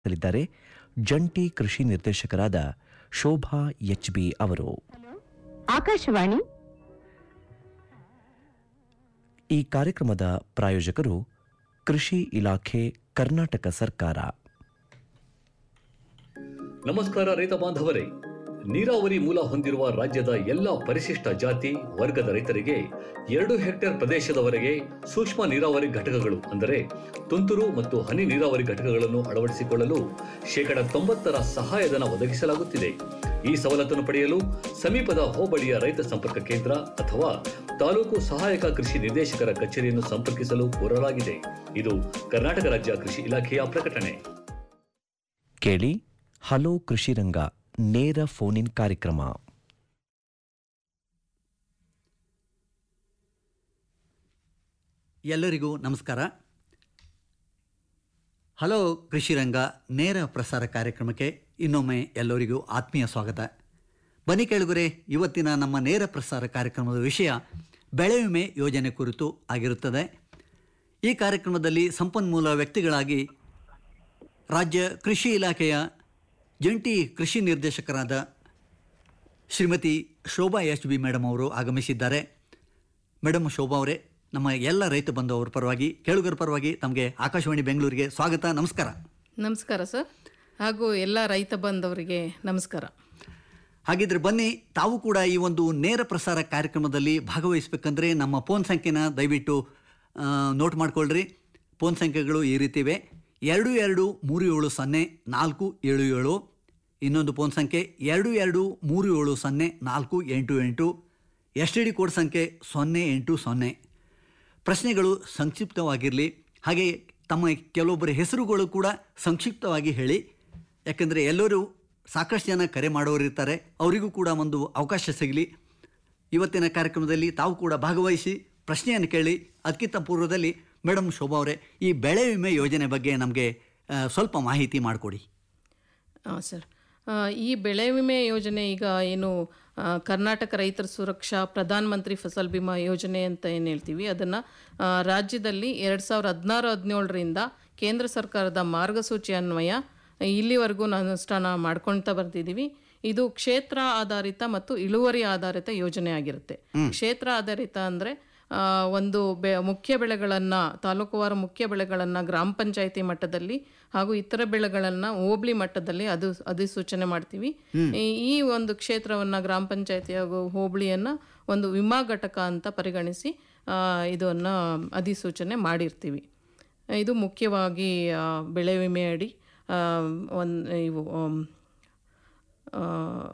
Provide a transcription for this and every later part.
ಲಿದ್ದಾರೆ ಜಂಟಿ ಕೃಷಿ ನಿರ್ದೇಶಕರಾದ ಶೋಭಾ ಎಚ್ ಬಿ ಅವರು ಆಕಾಶವಾಣಿ ಈ ಕಾರ್ಯಕ್ರಮದ ಪ್ರಾಯೋಜಕರು ಕೃಷಿ ಇಲಾಖೆ ಕರ್ನಾಟಕ ಸರ್ಕಾರ ನಮಸ್ಕಾರ ರೈತ ಬಾಂಧವರೇ ನೀರಾವರಿ ಮೂಲ ಹೊಂದಿರುವ ರಾಜ್ಯದ ಎಲ್ಲ ಪರಿಶಿಷ್ಟ ಜಾತಿ ವರ್ಗದ ರೈತರಿಗೆ ಎರಡು ಹೆಕ್ಟೇರ್ ಪ್ರದೇಶದವರೆಗೆ ಸೂಕ್ಷ್ಮ ನೀರಾವರಿ ಘಟಕಗಳು ಅಂದರೆ ತುಂತುರು ಮತ್ತು ಹನಿ ನೀರಾವರಿ ಘಟಕಗಳನ್ನು ಅಳವಡಿಸಿಕೊಳ್ಳಲು ಶೇಕಡ ತೊಂಬತ್ತರ ಸಹಾಯಧನ ಒದಗಿಸಲಾಗುತ್ತಿದೆ ಈ ಸವಲತ್ತನ್ನು ಪಡೆಯಲು ಸಮೀಪದ ಹೋಬಳಿಯ ರೈತ ಸಂಪರ್ಕ ಕೇಂದ್ರ ಅಥವಾ ತಾಲೂಕು ಸಹಾಯಕ ಕೃಷಿ ನಿರ್ದೇಶಕರ ಕಚೇರಿಯನ್ನು ಸಂಪರ್ಕಿಸಲು ಕೋರಲಾಗಿದೆ ಇದು ಕರ್ನಾಟಕ ರಾಜ್ಯ ಕೃಷಿ ಇಲಾಖೆಯ ಪ್ರಕಟಣೆ ಕೇಳಿ ಹಲೋ ಕೃಷಿ ರಂಗ ನೇರ ಫೋನ್ ಇನ್ ಕಾರ್ಯಕ್ರಮ ಎಲ್ಲರಿಗೂ ನಮಸ್ಕಾರ ಹಲೋ ಕೃಷಿರಂಗ ನೇರ ಪ್ರಸಾರ ಕಾರ್ಯಕ್ರಮಕ್ಕೆ ಇನ್ನೊಮ್ಮೆ ಎಲ್ಲರಿಗೂ ಆತ್ಮೀಯ ಸ್ವಾಗತ ಬನ್ನಿ ಕೇಳುಗರೆ ಇವತ್ತಿನ ನಮ್ಮ ನೇರ ಪ್ರಸಾರ ಕಾರ್ಯಕ್ರಮದ ವಿಷಯ ಬೆಳೆ ವಿಮೆ ಯೋಜನೆ ಕುರಿತು ಆಗಿರುತ್ತದೆ ಈ ಕಾರ್ಯಕ್ರಮದಲ್ಲಿ ಸಂಪನ್ಮೂಲ ವ್ಯಕ್ತಿಗಳಾಗಿ ರಾಜ್ಯ ಕೃಷಿ ಇಲಾಖೆಯ ಜಂಟಿ ಕೃಷಿ ನಿರ್ದೇಶಕರಾದ Shrimati Shobha H B madam ಅವರು ಆಗಮಿಸಿದ್ದಾರೆ ಮೇಡಮ್ ಶೋಭಾ ಅವರೇ ನಮ್ಮ ಎಲ್ಲ ರೈತ ಬಂಧುವರ ಪರವಾಗಿ ಕೇಳುಗರ ಪರವಾಗಿ ತಮಗೆ ಆಕಾಶವಾಣಿ ಬೆಂಗಳೂರಿಗೆ ಸ್ವಾಗತ ನಮಸ್ಕಾರ ನಮಸ್ಕಾರ ಸರ್ ಹಾಗೂ ಎಲ್ಲ ರೈತ ಬಂಧವರಿಗೆ ನಮಸ್ಕಾರ ಹಾಗಿದ್ರೆ ಬನ್ನಿ ತಾವು ಕೂಡ ಈ ಒಂದು ನೇರ ಪ್ರಸಾರ ಕಾರ್ಯಕ್ರಮದಲ್ಲಿ ಭಾಗವಹಿಸಬೇಕಂದ್ರೆ ನಮ್ಮ ಫೋನ್ ಸಂಖ್ಯೆನ ದಯವಿಟ್ಟು ಆ, ನೋಟ್ ಮಾಡ್ಕೊಳ್ರಿ ಫೋನ್ ಸಂಖ್ಯೆಗಳು ಈ ರೀತಿ ಇವೆ ಎರಡು ಎರಡು ಮೂರು ಏಳು ಸೊನ್ನೆ ನಾಲ್ಕು ಏಳು ಏಳು ಇನ್ನೊಂದು ಫೋನ್ ಸಂಖ್ಯೆ ಎರಡು ಎರಡು ಮೂರು ಏಳು ಸೊನ್ನೆ ನಾಲ್ಕು ಎಂಟು ಎಂಟು ಎಸ್ ಟಿ ಡಿ ಕೋಡ್ ಸಂಖ್ಯೆ ಸೊನ್ನೆ ಎಂಟು ಸೊನ್ನೆ ಪ್ರಶ್ನೆಗಳು ಸಂಕ್ಷಿಪ್ತವಾಗಿರಲಿ ಹಾಗೆ ತಮ್ಮ ಕೆಲವೊಬ್ಬರ ಹೆಸರುಗಳು ಕೂಡ ಸಂಕ್ಷಿಪ್ತವಾಗಿ ಹೇಳಿ ಯಾಕೆಂದರೆ ಎಲ್ಲರೂ ಸಾಕಷ್ಟು ಜನ ಕರೆ ಮಾಡೋರು ಇರ್ತಾರೆ ಅವರಿಗೂ ಕೂಡ ಒಂದು ಅವಕಾಶ ಸಿಗಲಿ ಇವತ್ತಿನ ಕಾರ್ಯಕ್ರಮದಲ್ಲಿ ತಾವು ಕೂಡ ಭಾಗವಹಿಸಿ ಪ್ರಶ್ನೆಯನ್ನು ಕೇಳಿ ಅದಕ್ಕಿಂತ ಪೂರ್ವದಲ್ಲಿ ಮೇಡಮ್ ಶೋಭಾ ಅವರೇ ಈ ಬೆಳೆ ವಿಮೆ ಯೋಜನೆ ಬಗ್ಗೆ ನಮಗೆ ಆ, ಸ್ವಲ್ಪ ಮಾಹಿತಿ ಮಾಡಿಕೊಡಿ ಹಾಂ ಸರ್ ಆ, ಈ ಬೆಳೆ ವಿಮೆ ಯೋಜನೆ ಈಗ ಏನು ಆ, ಕರ್ನಾಟಕ ರೈತರ ಸುರಕ್ಷಾ ಪ್ರಧಾನ ಮಂತ್ರಿ ಫಸಲ್ ಬಿಮಾ ಯೋಜನೆ ಅಂತ ಏನು ಹೇಳ್ತೀವಿ ಅದನ್ನು ರಾಜ್ಯದಲ್ಲಿ ಎರಡು ಸಾವಿರದ ಹದಿನಾರು ಹದಿನೇಳರಿಂದ ಕೇಂದ್ರ ಸರ್ಕಾರದ ಮಾರ್ಗಸೂಚಿ ಅನ್ವಯ ಇಲ್ಲಿವರೆಗೂ ನಾವು ಅನುಷ್ಠಾನ ಮಾಡ್ಕೊಳ್ತಾ ಬರ್ತಿದ್ದೀವಿ ಇದು ಕ್ಷೇತ್ರ ಆಧಾರಿತ ಮತ್ತು ಇಳುವರಿ ಆಧಾರಿತ ಯೋಜನೆ ಆಗಿರುತ್ತೆ ಕ್ಷೇತ್ರ ಆಧಾರಿತ ಅಂದರೆ ಆ, ಒಂದು ಬೆ ಮುಖ್ಯ ಬೆಳೆಗಳನ್ನು ತಾಲೂಕುವಾರು ಮುಖ್ಯ ಬೆಳೆಗಳನ್ನು ಗ್ರಾಮ ಪಂಚಾಯಿತಿ ಮಟ್ಟದಲ್ಲಿ ಹಾಗೂ ಇತರ ಬೆಳೆಗಳನ್ನು ಹೋಬಳಿ ಮಟ್ಟದಲ್ಲಿ ಅದು ಅಧಿಸೂಚನೆ ಮಾಡ್ತೀವಿ ಈ- ಈ ಒಂದು ಕ್ಷೇತ್ರವನ್ನು ಗ್ರಾಮ ಪಂಚಾಯಿತಿ ಹಾಗೂ ಹೋಬಳಿಯನ್ನು ಒಂದು ವಿಮಾ ಘಟಕ ಅಂತ ಪರಿಗಣಿಸಿ ಆ, ಇದನ್ನು ಅಧಿಸೂಚನೆ ಮಾಡಿರ್ತೀವಿ ಇದು ಮುಖ್ಯವಾಗಿ ಆ, ಬೆಳೆ ವಿಮೆ ಅಡಿ ಒಂದು ಇವು ಆಮ್, ಆ,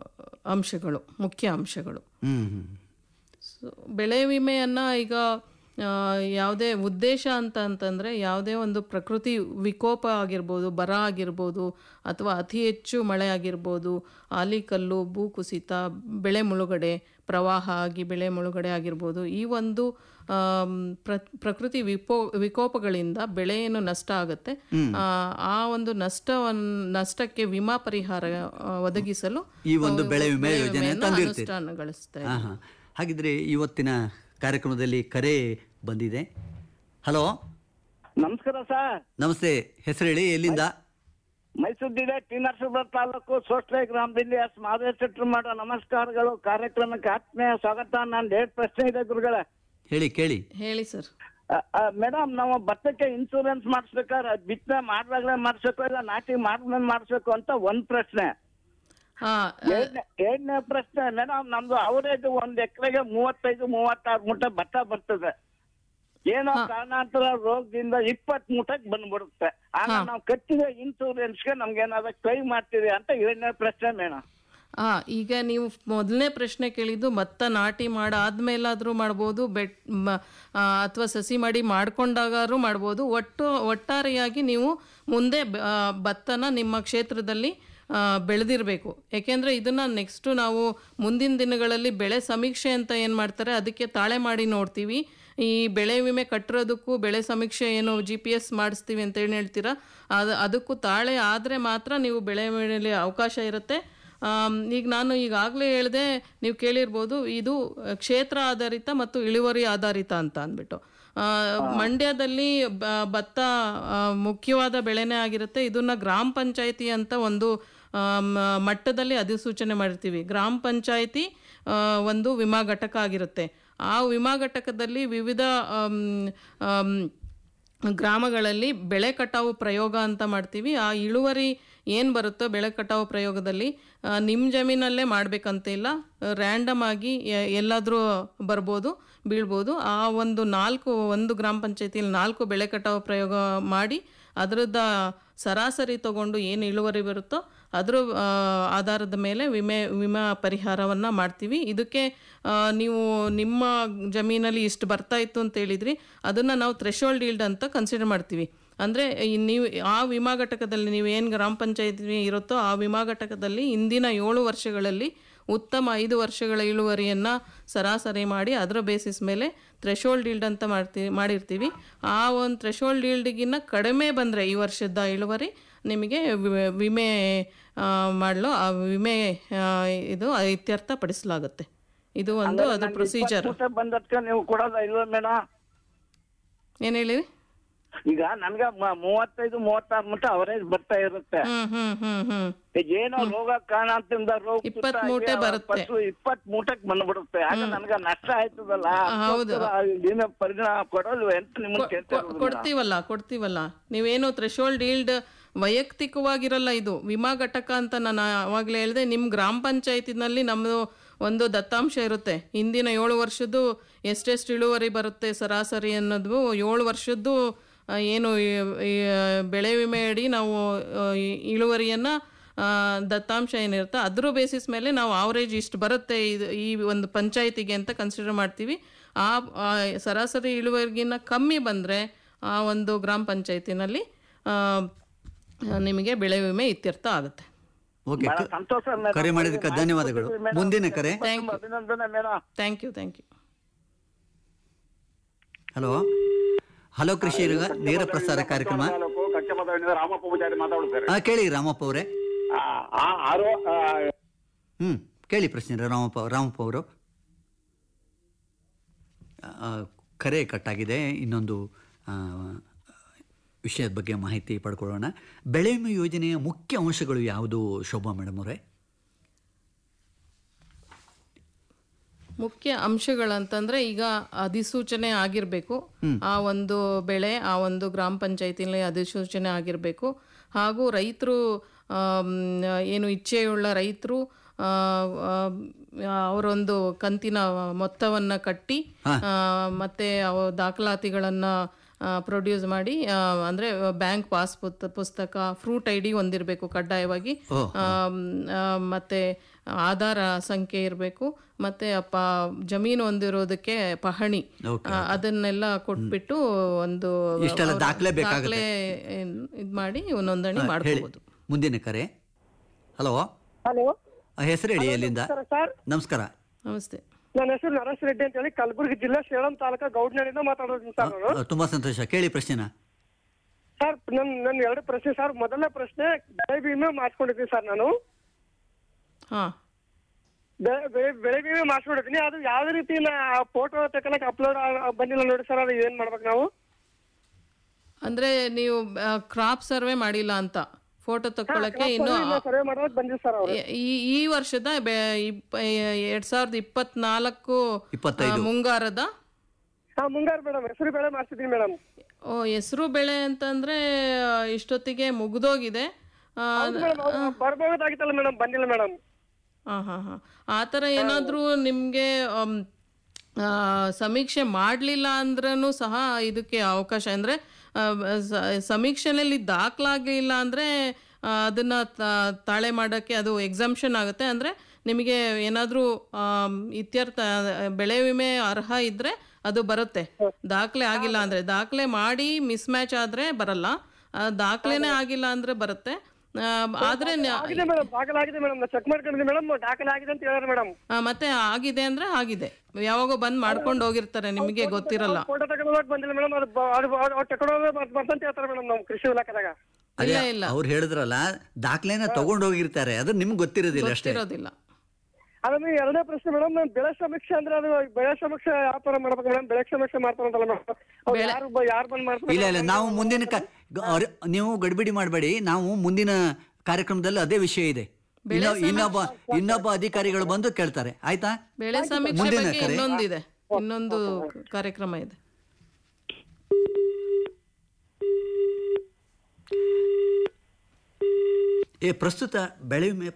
ಅಂಶಗಳು ಮುಖ್ಯ ಅಂಶಗಳು ಹ್ಞೂ ಹ್ಞೂ ಸೊ ಬೆಳೆ ವಿಮೆಯನ್ನು ಈಗ ಆ, ಯಾವುದೇ ಉದ್ದೇಶ ಅಂತ ಅಂತಂದರೆ ಯಾವುದೇ ಒಂದು ಪ್ರಕೃತಿ ವಿಕೋಪ ಆಗಿರ್ಬೋದು ಬರ ಆಗಿರ್ಬೋದು ಅಥವಾ ಅತಿ ಹೆಚ್ಚು ಮಳೆ ಆಗಿರ್ಬೋದು ಆಲಿಕಲ್ಲು ಭೂಕುಸಿತ ಬೆಳೆ ಮುಳುಗಡೆ ಪ್ರವಾಹ ಆಗಿ ಬೆಳೆ ಮುಳುಗಡೆ ಆಗಿರ್ಬೋದು ಈ ಒಂದು ಆಮ್, ಪ್ರ ಪ್ರಕೃತಿ ವಿಪೋ ವಿಕೋಪಗಳಿಂದ ಬೆಳೆ ಏನು ನಷ್ಟ ಆಗುತ್ತೆ ಆ, ಆ ಒಂದು ನಷ್ಟವನ್ನು ನಷ್ಟಕ್ಕೆ ವಿಮಾ ಪರಿಹಾರ ಆ, ಒದಗಿಸಲು ಈ ಒಂದು ಆ, ಬೆಳೆ ವಿಮೆ ಯೋಜನೆ ವಿಮೆಯನ್ನ ತಂದಿರ್ತೀರಿ. ಅನುಷ್ಠಾನಗೊಳಿಸ್ತಾ ಹಾಂ ಹಾಂ ಹಾಗಿದ್ರೆ ಇವತ್ತಿನ ಕಾರ್ಯಕ್ರಮದಲ್ಲಿ ಕರೆ ಬಂದಿದೆ ಹಲೋ ನಮಸ್ಕಾರ ಸರ್ ನಮಸ್ತೆ ಹೆಸರು ಹೇಳಿ ಎಲ್ಲಿಂದ ಮೈಸೂರು ಜಿಲ್ಲೆ ಟಿ ನರಸೀಪುರ ತಾಲೂಕು ಸೋಸ್ಲೆ ಗ್ರಾಮದಿಂದ ಎಸ್ ಮಾದೇಶೆಟ್ರು ಮಾಡೋ ನಮಸ್ಕಾರಗಳು ಕಾರ್ಯಕ್ರಮಕ್ಕೆ ಆತ್ಮೀಯ ಸ್ವಾಗತ ನಾನು ಎರಡು ಪ್ರಶ್ನೆ ಇದೆ ಗುರುಗಳೇ ಹೇಳಿ ಕೇಳಿ ಹೇಳಿ ಸರ್ ಮೇಡಮ್ ನಾವು ಭತ್ತಕ್ಕೆ ಇನ್ಸೂರೆನ್ಸ್ ಮಾಡಿಸ್ಬೇಕಾದ್ರೆ ಬಿತ್ತನೆ ಮಾಡ್ದಾಗಲೇ ಮಾಡಿಸ್ಬೇಕು ಇಲ್ಲ ನಾಟಿ ಮಾಡಿದ್ಮೇಲೆ ಮಾಡಿಸ್ಬೇಕು ಅಂತ ಒಂದ್ ಪ್ರಶ್ನೆ ಹಾ ಎರಡನೇ ಎರಡನೇ ಪ್ರಶ್ನೆ ಮೇಡಮ್ ನಮ್ದು ಅವರೇಜ್ ಒಂದ್ ಎಕರೆಗೆ ಮೂವತ್ತೈದು ಮೂವತ್ತಾರು ಮೂಟೆ ಭತ್ತ ಬರ್ತದೆ ಏನೋ ಕಾರಣಾಂತರ ರೋಗದಿಂದ ಇಪ್ಪತ್ ಮೂಟಕ್ಕೆ ಬಂದ್ಬಿಡುತ್ತೆ ಆಗ ನಾವು ಕಟ್ಟಿದ ಇನ್ಸೂರೆನ್ಸ್ಗೆ ನಮ್ಗೆ ಏನಾದ್ರು ಕ್ಲೈಮ್ ಮಾಡ್ತೀವಿ ಅಂತ ಎರಡನೇ ಪ್ರಶ್ನೆ ಮೇಡಮ್ ಆ ಈಗ ನೀವು ಮೊದಲನೇ ಪ್ರಶ್ನೆ ಕೇಳಿದ್ದು ಭತ್ತ ನಾಟಿ ಮಾಡಾದ್ಮೇಲಾದ್ರೂ ಮಾಡ್ಬೋದು ಬೆಟ್ ಅಥವಾ ಸಸಿ ಮಾಡಿ ಮಾಡ್ಕೊಂಡಾಗಾದ್ರೂ ಮಾಡ್ಬೋದು ಒಟ್ಟು ಒಟ್ಟಾರೆಯಾಗಿ ನೀವು ಮುಂದೆ ಬ- ಆ, ಭತ್ತನ ನಿಮ್ಮ ಕ್ಷೇತ್ರದಲ್ಲಿ ಆ, ಬೆಳೆದಿರಬೇಕು ಯಾಕೆಂದರೆ ಇದನ್ನು ನೆಕ್ಸ್ಟು ನಾವು ಮುಂದಿನ ದಿನಗಳಲ್ಲಿ ಬೆಳೆ ಸಮೀಕ್ಷೆ ಅಂತ ಏನು ಮಾಡ್ತಾರೆ ಅದಕ್ಕೆ ತಾಳೆ ಮಾಡಿ ನೋಡ್ತೀವಿ ಈ ಬೆಳೆ ವಿಮೆ ಕಟ್ಟಿರೋದಕ್ಕೂ ಬೆಳೆ ಸಮೀಕ್ಷೆ ಏನು ಜಿ ಪಿ ಎಸ್ ಮಾಡಿಸ್ತೀವಿ ಅಂತ ಏನು ಹೇಳ್ತೀರಾ ಅದು ಅದಕ್ಕೂ ತಾಳೆ ಆದರೆ ಮಾತ್ರ ನೀವು ಬೆಳೆ ವಿಮೆಯಲ್ಲಿ ಅವಕಾಶ ಇರುತ್ತೆ ಆಮ್, ಈಗ ನಾನು ಈಗಾಗಲೇ ಹೇಳಿದೆ ನೀವು ಕೇಳಿರ್ಬೋದು ಇದು ಕ್ಷೇತ್ರ ಆಧಾರಿತ ಮತ್ತು ಇಳುವರಿ ಆಧಾರಿತ ಅಂತ ಅಂದ್ಬಿಟ್ಟು ಆ, ಮಂಡ್ಯದಲ್ಲಿ ಬ- ಭತ್ತ ಆ, ಮುಖ್ಯವಾದ ಬೆಳೆನೇ ಆಗಿರುತ್ತೆ ಇದನ್ನ ಗ್ರಾಮ ಪಂಚಾಯತಿ ಅಂತ ಒಂದು ಆ, ಮ- ಮಟ್ಟದಲ್ಲಿ ಅಧಿಸೂಚನೆ ಮಾಡಿರ್ತೀವಿ ಗ್ರಾಮ ಪಂಚಾಯತಿ ಆ, ಒಂದು ವಿಮಾ ಘಟಕ ಆಗಿರುತ್ತೆ ಆ ವಿಮಾ ಘಟಕದಲ್ಲಿ ವಿವಿಧ ಆಮ್, ಆಮ್, ಗ್ರಾಮಗಳಲ್ಲಿ ಬೆಳೆ ಕಟಾವು ಪ್ರಯೋಗ ಅಂತ ಮಾಡ್ತೀವಿ ಆ ಇಳುವರಿ ಏನು ಬರುತ್ತೋ ಬೆಳೆ ಕಟಾವು ಪ್ರಯೋಗದಲ್ಲಿ ನಿಮ್ಮ ಜಮೀನಲ್ಲೇ ಮಾಡಬೇಕಂತ ಇಲ್ಲ ರ್ಯಾಂಡಮ್ ಆಗಿ ಎ- ಎಲ್ಲಾದರೂ ಬರ್ಬೋದು ಬೀಳ್ಬೋದು ಆ ಒಂದು ನಾಲ್ಕು ಒಂದು ಗ್ರಾಮ ಪಂಚಾಯತಿಯಲ್ಲಿ ನಾಲ್ಕು ಬೆಳೆ ಕಟಾವು ಪ್ರಯೋಗ ಮಾಡಿ ಅದರದ್ದು ಸರಾಸರಿ ತಗೊಂಡು ಏನು ಇಳುವರಿ ಬರುತ್ತೋ ಅದರ ಆ, ಆಧಾರದ ಮೇಲೆ ವಿಮೆ ವಿಮಾ ಪರಿಹಾರವನ್ನು ಮಾಡ್ತೀವಿ ಇದಕ್ಕೆ ಆ, ನೀವು ನಿಮ್ಮ ಜಮೀನಲ್ಲಿ ಇಷ್ಟು ಬರ್ತಾ ಇತ್ತು ಅಂತ ಹೇಳಿದ್ರಿ ಅದನ್ನು ನಾವು ಥ್ರೆಶೋಲ್ಡ್ ಈಲ್ಡ್ ಅಂತ ಕನ್ಸಿಡರ್ ಮಾಡ್ತೀವಿ ಅಂದರೆ ನೀವು ಆ ವಿಮಾ ಘಟಕದಲ್ಲಿ ನೀವು ಏನು ಗ್ರಾಮ ಪಂಚಾಯತಿ ಇರುತ್ತೋ ಆ ವಿಮಾ ಘಟಕದಲ್ಲಿ ಇಂದಿನ ಏಳು ವರ್ಷಗಳಲ್ಲಿ ಉತ್ತಮ ಐದು ವರ್ಷಗಳ ಇಳುವರಿಯನ್ನು ಸರಾಸರಿ ಮಾಡಿ ಅದರ ಬೇಸಿಸ್ ಮೇಲೆ ಥ್ರೆಶೋಲ್ಡ್ ಈಲ್ಡ್ ಅಂತ ಮಾಡ್ತೀವಿ ಮಾಡಿರ್ತೀವಿ ಆ ಒಂದು ಥ್ರೆಶೋಲ್ಡ್ ಈಲ್ಡ್ಗಿನ್ನ ಕಡಿಮೆ ಬಂದರೆ ಈ ವರ್ಷದ ಇಳುವರಿ ನಿಮಗೆ ವಿ- ವಿಮೆ ಆ, ಮಾಡಲು ಆ ವಿಮೆ ಆ, ಇದು ಇತ್ಯರ್ಥ ಪಡಿಸಲಾಗುತ್ತೆ ಇದು ಒಂದು ಅದ್ರ ಪ್ರೊಸೀಜರ್ ಮೂಟೆ ಬಂದದ್ಕ ನೀವು ಕೊಡೋದ ಇಲ್ವ ಮೇಡಮ್ ಏನು ಹೇಳಿರಿ ಈಗ ನನ್ಗ ಮ- ಮೂವತ್ತೈದು ಮೂವತ್ತಾರು ಮೂಟ ಅವರೇಜ್ ಬರ್ತಾ ಇರುತ್ತೆ ಹ್ಞೂ ಹ್ಞೂ ಹ್ಞೂ ಹ್ಞೂ ಈಗ ಏನೋ ರೋಗ ಕಾರಣದಿಂದ ರೋಗ ಇಪ್ಪತ್ತ್ ಮೂಟೆ ಬರುತ್ತೆ. ಇಪ್ಪತ್ ಮೂಟಕ್ ಬಂದ್ಬಿಡುತ್ತೆ ಆಗ ನನ್ಗ ನಷ್ಟ ಆಯ್ತದಲ್ಲ ಹೌದು. ಅದಕ್ಕೋಸ್ಕರ ವಿಮೆ ಪರಿಣಾಮ ಕೊಡೋದು ಎಂತ ನಿಮ್ಗೆ ಕೇಳ್ತಾ ಕೊ- ಇರೋದು ಮೇಡಮ್. ಕೊಡ್ತೀವಲ್ಲ ಕೊಡ್ತೀವಲ್ಲ ನೀವೇನು ಥ್ರೆಶೋಲ್ಡ್ ಈಲ್ಡ್ ವೈಯಕ್ತಿಕವಾಗಿರಲ್ಲ ಇದು ವಿಮಾ ಘಟಕ ಅಂತ ನಾನು ಆವಾಗಲೇ ಹೇಳಿದೆ ನಿಮ್ಮ ಗ್ರಾಮ ಪಂಚಾಯತಿನಲ್ಲಿ ನಮ್ಮದು ಒಂದು ದತ್ತಾಂಶ ಇರುತ್ತೆ ಹಿಂದಿನ ಏಳು ವರ್ಷದ್ದು ಎಷ್ಟೆಷ್ಟು ಇಳುವರಿ ಬರುತ್ತೆ ಸರಾಸರಿ ಅನ್ನೋದು ಏಳು ವರ್ಷದ್ದು ಆ, ಏನು ಈ- ಈ ಬೆಳೆ ವಿಮೆ ಅಡಿ ನಾವು ಆ, ಈ ಇಳುವರಿಯನ್ನು ದತ್ತಾಂಶ ಏನಿರುತ್ತೆ ಅದ್ರ ಬೇಸಿಸ್ ಮೇಲೆ ನಾವು ಆವ್ರೇಜ್ ಇಷ್ಟು ಬರುತ್ತೆ ಇದು ಈ ಒಂದು ಪಂಚಾಯತಿಗೆ ಅಂತ ಕನ್ಸಿಡರ್ ಮಾಡ್ತೀವಿ ಆ ಆ ಸರಾಸರಿ ಇಳುವರಿಗಿನ್ನ ಕಮ್ಮಿ ಬಂದರೆ ಆ ಒಂದು ಗ್ರಾಮ ಪಂಚಾಯತಿನಲ್ಲಿ ಆ, ನಿಮಗೆ ಬೆಳೆ ವಿಮೆ ಇತ್ಯರ್ಥ ಆಗುತ್ತೆ ಓಕೆ ಬಹಳ ಸಂತೋಷ ಮೇಡಮ್. ಕರೆ ಮಾಡಿದ್ದಕ್ಕೆ ಧನ್ಯವಾದಗಳು ಮೇಡಮ್, ಮುಂದಿನ ಕರೆ ಥ್ಯಾಂಕ್ ಯು ಅಭಿನಂದನೆ madam thank you thank you hello hello ಕೃಷಿ ರಂಗ ನೇರ ಪ್ರಸಾರ ಕಾರ್ಯಕ್ರಮ ತಾಲೂಕು ಕಚ್ಚಮತವಿನಿಂದ ರಾಮಪ್ಪ ಪೂಜಾರಿ ಮಾತಾಡುತ್ತಾರೆ ಹಾ ಕೇಳಿ ರಾಮಪ್ಪ ಅವರೇ ಆ, ಆ ಆರೋ ಆ, ಹ್ಮ್ ಕೇಳಿ ಪ್ರಶ್ನೆ ರಾಮಪ್ಪ ರಾಮಪ್ಪ ಅವರು ಆ, ಕರೆ ಕಟ್ಟಾಗಿದೆ ಇನ್ನೊಂದು ಆ, ವಿಷಯದ ಬಗ್ಗೆ ಮಾಹಿತಿ ಪಡ್ಕೊಳ್ಳೋಣ ಬೆಳೆ ವಿಮೆ ಯೋಜನೆಯ ಮುಖ್ಯ ಅಂಶಗಳು ಯಾವುದು ಶೋಭಾ ಮೇಡಮ್ ಅವರೇ ಮುಖ್ಯ ಅಂಶಗಳಂತಂದ್ರೆ ಈಗ ಅಧಿಸೂಚನೆ ಆಗಿರಬೇಕು ಆ ಒಂದು ಬೆಳೆ ಆ ಒಂದು ಗ್ರಾಮ ಪಂಚಾಯತಿನಲ್ಲಿ ಅಧಿಸೂಚನೆ ಆಗಿರಬೇಕು ಹಾಗೂ ರೈತರು ಏನು ಇಚ್ಛೆಯುಳ್ಳ ರೈತರು ಅವರೊಂದು ಕಂತಿನ ಮೊತ್ತವನ್ನು ಕಟ್ಟಿ ಆ, ಮತ್ತೆ ಅವ ದಾಖಲಾತಿಗಳನ್ನು ಪ್ರೊಡ್ಯೂಸ್ ಮಾಡಿ ಆ, ಅಂದ್ರೆ ಬ್ಯಾಂಕ್ ಪಾಸ್ ಪುತ್- ಪುಸ್ತಕ ಫ್ರೂಟ್ ಐ ಡಿ ಹೊಂದಿರಬೇಕು ಕಡ್ಡಾಯವಾಗಿ ಆಮ್, ಆ, ಮತ್ತೆ ಆಧಾರ ಸಂಖ್ಯೆ ಇರಬೇಕು ಮತ್ತೆ ಅಪ್ಪ ಜಮೀನು ಹೊಂದಿರೋದಕ್ಕೆ ಪಹಣಿ ಆ, ಅದನ್ನೆಲ್ಲ ಕೊಟ್ಬಿಟ್ಟು ಒಂದು ಇಷ್ಟೆಲ್ಲ ಅವ್ರ ದಾಖಲೆ ಬೇಕಾಗುತ್ತೆ. ದಾಖಲೆ ಇದ್ ಮಾಡಿ ನೋಂದಣಿ ಹೇಳಿ ಮಾಡ್ಕೋಬಹುದು ಮುಂದಿನ ಕರೆ ಹಲೋ ಹಲೋ ಹೆಸರು ಹೇಳಿ ಎಲ್ಲಿಂದ ಸರ್ ನಮಸ್ಕಾರ ನಮಸ್ತೆ ನನ್ನ ಹೆಸರು ನರೇಶ್ ರೆಡ್ಡಿ ಅಂತ ಹೇಳಿ ಕಲಬುರಗಿ ಜಿಲ್ಲೆ ಸೇಳಂ ತಾಲೂಕಾ ಗೌಡ್ನಳ್ಳಿಯಿಂದ ಮಾತಾಡೋದು ಸರ್ ನಾನು ಆ, ತುಂಬಾ ಸಂತೋಷ ಕೇಳಿ ಪ್ರಶ್ನೆನ ಸರ್ ನನ್ ನನ್ನ ಎರಡು ಪ್ರಶ್ನೆ ಸರ್ ಮೊದಲನೇ ಪ್ರಶ್ನೆ ಬೆಳೆ ವಿಮೆ ಮಾಡಿಸ್ಕೊಂಡಿದ್ದೀನಿ ಸರ್ ನಾನು ಹಾ ಬೆ- ಬೆ- ಬೆಳೆ ವಿಮೆ ಮಾಡಿಸ್ಕೊಂಡಿದ್ದೀನಿ ಅದು ಯಾವ ರೀತಿ ಫೋಟೋ ತಗೊಳಕ್ ಅಪ್ಲೋಡ್ ಬಂದಿಲ್ಲ ನೋಡಿ ಸರ್ ಅದು ಏನ್ ಮಾಡ್ಬೇಕು ನಾವು ಅಂದ್ರೆ ನೀವು ಕ್ರಾಪ್ ಸರ್ವೆ ಮಾಡಿಲ್ಲ ಅಂತ ಫೋಟೋ ತಕ್ಕೊಳ್ಳಕ್ಕೆ ಇನ್ನು ಸರ್ವೆ ಮಾಡೋಕ್ ಬಂದಿಲ್ಲ ಸರ್ ಅವರು ಈ ಈ ವರ್ಷದ ಬೆ- ಇಪ್ಪ- ಎರಡ್ ಸಾವಿರದ ಇಪ್ಪತ್ನಾಲ್ಕು ಇಪ್ಪತ್ತೈದು. ಆ, ಮುಂಗಾರದ ಹಾ ಮುಂಗಾರು ಮೇಡಮ್ ಹೆಸರು ಬೆಳೆ ಮಾಡ್ಸಿದ್ದೀನಿ ಮೇಡಮ್ ಓ ಹೆಸರು ಬೆಳೆ ಅಂತಂದ್ರೆ ಆ, ಇಷ್ಟೊತ್ತಿಗೆ ಮುಗ್ದೋಗಿದೆ ಆ, ಬರ್ಬೋದಾಗಿತ್ತಲ್ಲ ಮೇಡಮ್ ಬಂದಿಲ್ಲ ಮೇಡಮ್ ಹಾಂ ಹಾಂ ಹಾಂ ಆ ಥರ ಏನಾದರೂ ನಿಮಗೆ ಸಮೀಕ್ಷೆ ಮಾಡಲಿಲ್ಲ ಅಂದ್ರೂ ಸಹ ಇದಕ್ಕೆ ಅವಕಾಶ ಅಂದರೆ ಸಮೀಕ್ಷೆನಲ್ಲಿ ದಾಖಲಾಗಲಿಲ್ಲ ಅಂದರೆ ಅದನ್ನು ತಾಳೆ ಮಾಡೋಕ್ಕೆ ಅದು ಎಕ್ಸಮ್ಷನ್ ಆಗುತ್ತೆ ಅಂದರೆ ನಿಮಗೆ ಏನಾದರೂ ಇತ್ಯರ್ಥ ಬೆಳೆ ವಿಮೆ ಅರ್ಹ ಇದ್ದರೆ ಅದು ಬರುತ್ತೆ ದಾಖಲೆ ಆಗಿಲ್ಲ ಅಂದರೆ ದಾಖಲೆ ಮಾಡಿ ಮಿಸ್ ಮ್ಯಾಚ್ ಆದರೆ ಬರಲ್ಲ ಆ, ದಾಖಲೆನೇ ಆಗಿಲ್ಲ ಅಂದರೆ ಬರುತ್ತೆ ಆ, ಆದ್ರೆ ನ- ಆಗಿದೆ ಮೇಡಮ್ ದಾಖಲೆ ಆಗಿದೆ ಮೇಡಮ್ ನಾ ಚೆಕ್ ಮಾಡ್ಕೊಂಡಿದ್ದೀನಿ ಮೇಡಮ್ ದಾಖಲೆ ಆಗಿದೆ ಅಂತ ಹೇಳಿದ್ರೆ ಮೇಡಮ್ ಆ, ಮತ್ತೆ ಆಗಿದೆ ಅಂದ್ರೆ ಆಗಿದೆ ಯಾವಾಗೋ ಬಂದ್ ಮಾಡ್ಕೊಂಡು ಹೋಗಿರ್ತಾರೆ ನಿಮಗೆ ಗೊತ್ತಿರಲ್ಲ ಫೋಟೋ ತಗೊಳಕ್ ಬಂದಿಲ್ಲ ಮೇಡಮ್ ಅದು ಬ- ಅದು ಅದು ತಗೊಂಡೋದ್ರೆ ಬರ್ತಂತ ಹೇಳ್ತಾರೆ ಮೇಡಮ್ ನಮ್ಮ ಕೃಷಿ ಇಲಾಖೆದಾಗ ಅದೇ ಇಲ್ಲ ಇಲ್ಲ ಅವ್ರು ಹೇಳಿದ್ರಲ್ಲ ದಾಖಲೆನ ತಗೊಂಡು ಹೋಗಿರ್ತಾರೆ ಅದು ನಿಮ್ಗೆ ಗೊತ್ತಿರೋದಿಲ್ಲ ಅಷ್ಟೇ ಗೊತ್ತಿರೋದಿಲ್ಲ ಅದನ್ನ ಎರಡನೇ ಪ್ರಶ್ನೆ ಮೇಡಮ್ ನಾನು ಬೆಳೆ ಸಮೀಕ್ಷೆ ಅಂದ್ರೆ ಅದು ಬೆಳೆ ಸಮೀಕ್ಷೆ ಯಾವ ತರ ಮಾಡ್ಬೇಕು ಮೇಡಮ್ ಬೆಳೆ ಸಮೀಕ್ಷೆ ಮಾಡ್ತಾರಂತಲ್ಲ ಮೇಡಮ್ ಯಾರು ಬ- ಯಾರು ಬಂದ್ ಮಾಡ್ತಾರೆ ಇಲ್ಲ ಇಲ್ಲ ನಾವು ಮುಂದಿನ ಕ- ಗ- ಅವ್ರ- ನೀವು ಗಡಿಬಿಡಿ ಮಾಡಬೇಡಿ ನಾವು ಮುಂದಿನ ಕಾರ್ಯಕ್ರಮದಲ್ಲಿ ಅದೇ ವಿಷಯ ಇದೆ ಇನ್ನ- ಇನ್ನೊಬ್ಬ ಇನ್ನೊಬ್ಬ ಅಧಿಕಾರಿಗಳು ಬಂದು ಕೇಳ್ತಾರೆ ಆಯ್ತಾ ಬೆಳೆ ಸಮೀಕ್ಷೆ ಮುಂದಿನ ಬಗ್ಗೆ ಕರೆ. ಇನ್ನೊಂದಿದೆ ಇನ್ನೊಂದು ಕಾರ್ಯಕ್ರಮ ಇದೆ ಏ ಪ್ರಸ್ತುತ ಬೆಳೆ ವಿಮೆ